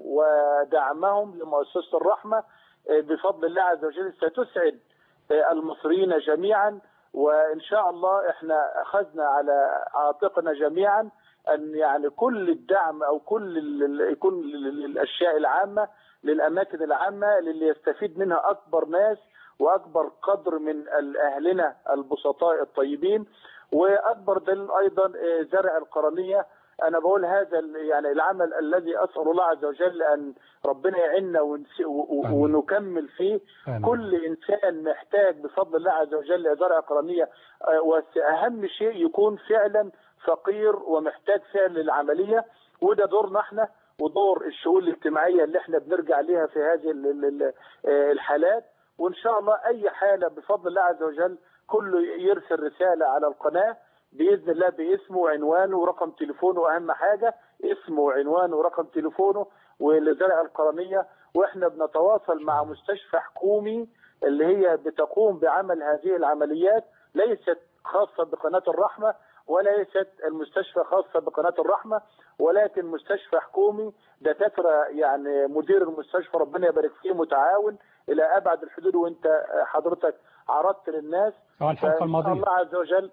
ودعمهم لمؤسسة الرحمة آه، بفضل الله عز وجل ستسعد آه، المصريين جميعا وان شاء الله احنا اخذنا على عاتقنا جميعا ان يعني كل الدعم او كل ال- ال- كل ال- الاشياء العامه للاماكن العامه للي يستفيد منها اكبر ناس واكبر قدر من ال- اهلنا البسطاء الطيبين واكبر دليل ايضا آه، زرع القرنيه انا بقول هذا ال- يعني العمل الذي اسال الله عز وجل ان ربنا يعيننا ونس- و- و- ونكمل فيه آمين. كل انسان محتاج بفضل الله عز وجل زرع قرنيه آه، واهم شيء يكون فعلا فقير ومحتاج فعل للعمليه وده دورنا احنا ودور الشؤون الاجتماعيه اللي احنا بنرجع ليها في هذه ال- ال- ال- آه، الحالات وان شاء الله اي حاله بفضل الله عز وجل كله يرسل رساله على القناه باذن الله باسمه وعنوانه ورقم تليفونه اهم حاجه اسمه وعنوانه ورقم تليفونه ولزرع القرنيه واحنا بنتواصل مع مستشفى حكومي اللي هي بتقوم بعمل هذه العمليات ليست خاصه بقناه الرحمه وليست المستشفى خاصه بقناه الرحمه ولكن مستشفى حكومي دكاتره يعني مدير المستشفى ربنا يبارك فيه متعاون الى ابعد الحدود وانت حضرتك عرضت للناس اه الحلقه فإن شاء الماضيه الله عز وجل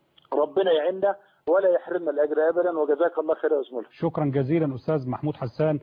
ربنا يعيننا ولا يحرمنا الاجر ابدا وجزاك الله خير يا زميلي شكرا جزيلا أستاذ محمود حسان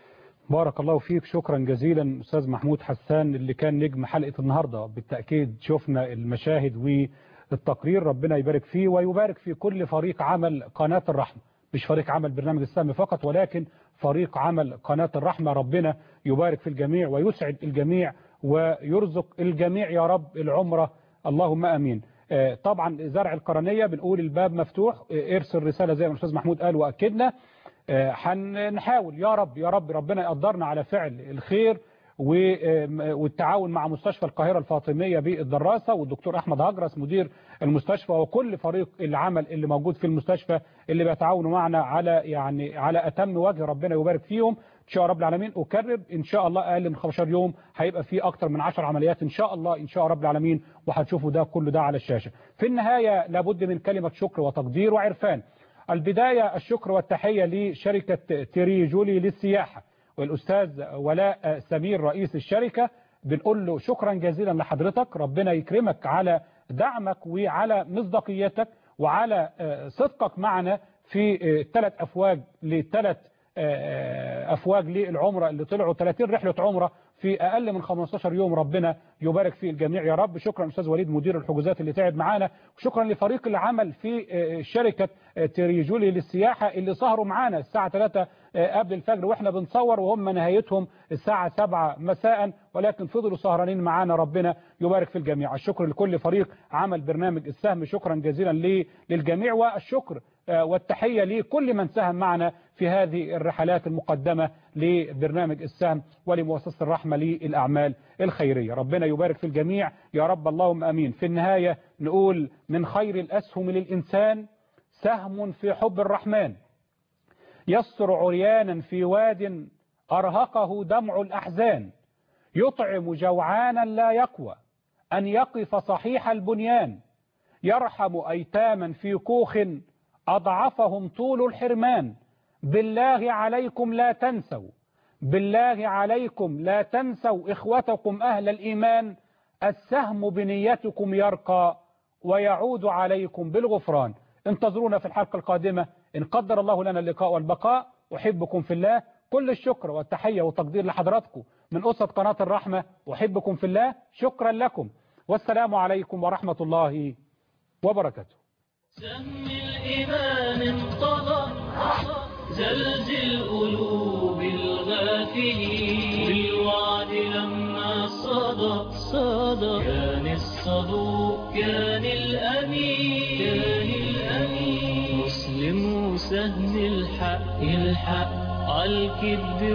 بارك الله فيك شكرا جزيلا أستاذ محمود حسان اللي كان نجم حلقة النهاردة بالتأكيد شفنا المشاهد والتقرير ربنا يبارك فيه ويبارك في كل فريق عمل قناة الرحمة مش فريق عمل برنامج السهم فقط ولكن فريق عمل قناة الرحمة ربنا يبارك في الجميع ويسعد الجميع ويرزق الجميع يا رب العمرة اللهم أمين آه، طبعا زرع القرنية بنقول الباب مفتوح آه، ارسل رسالة زي ما الأستاذ محمود قال وأكدنا آه، هنحاول يا رب يا رب ربنا يقدرنا على فعل الخير و- آم، والتعاون مع مستشفى القاهرة الفاطمية بالدراسة والدكتور أحمد هجرس مدير المستشفى وكل فريق العمل اللي موجود في المستشفى اللي بيتعاونوا معنا على يعني على أتم وجه ربنا يبارك فيهم إن شاء رب العالمين أكرر إن شاء الله أقل من 15 يوم هيبقى في أكتر من 10 عمليات إن شاء الله إن شاء رب العالمين وهتشوفوا ده كله ده على الشاشة في النهاية لابد من كلمة شكر وتقدير وعرفان البداية الشكر والتحية لشركة تيري جولي للسياحة والأستاذ ولاء سمير رئيس الشركة بنقول له شكرا جزيلا لحضرتك ربنا يكرمك على دعمك وعلى مصداقيتك وعلى آه، صدقك معنا في ثلاث أفواج لثلاث أفواج للعمرة اللي طلعوا 30 رحلة عمرة في أقل من 15 يوم ربنا يبارك في الجميع يا رب شكرا أستاذ وليد مدير الحجوزات اللي تعب معانا وشكرا لفريق العمل في شركة تريجولي للسياحة اللي سهروا معانا الساعة 3 قبل الفجر واحنا بنصور وهم نهايتهم الساعة 7 مساء ولكن فضلوا سهرانين معانا ربنا يبارك في الجميع الشكر لكل فريق عمل برنامج السهم شكرا جزيلا للجميع والشكر والتحية لكل من ساهم معنا في هذه الرحلات المقدمة لبرنامج السهم ولمؤسسة الرحمة للأعمال الخيرية ربنا يبارك في الجميع يا رب اللهم أمين في النهاية نقول من خير الأسهم للإنسان سهم في حب الرحمن يسر عريانا في واد أرهقه دمع الأحزان يطعم جوعانا لا يقوى أن يقف صحيح البنيان يرحم أيتاما في كوخ أضعفهم طول الحرمان بالله عليكم لا تنسوا بالله عليكم لا تنسوا إخوتكم أهل الإيمان السهم بنيتكم يرقى ويعود عليكم بالغفران انتظرونا في الحلقة القادمة إن قدر الله لنا اللقاء والبقاء أحبكم في الله كل الشكر والتحية والتقدير لحضراتكم من أسرة قناة الرحمة أحبكم في الله شكرا لكم والسلام عليكم ورحمة الله وبركاته سهم الإيمان انقضى زلزل قلوب الغافلين بالوعد لما صدى صدى كان الصدوق كان الأمين كان الأمين مسلم سهم الحق الحق عالكذب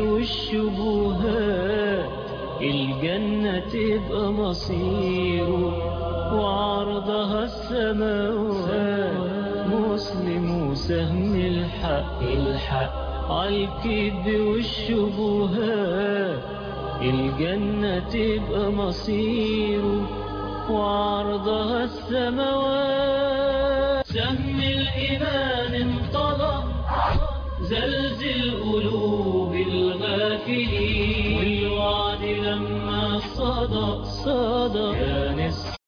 والشبهات الجنة تبقى مصيره وعرضها السماوات مسلم سهم الحق الحق عالكذب والشبهات الجنة تبقى مصيره وعرضها السماوات سهم الإيمان انطلق زلزل قلوب الغافلين والوعد لما صدى صدى كان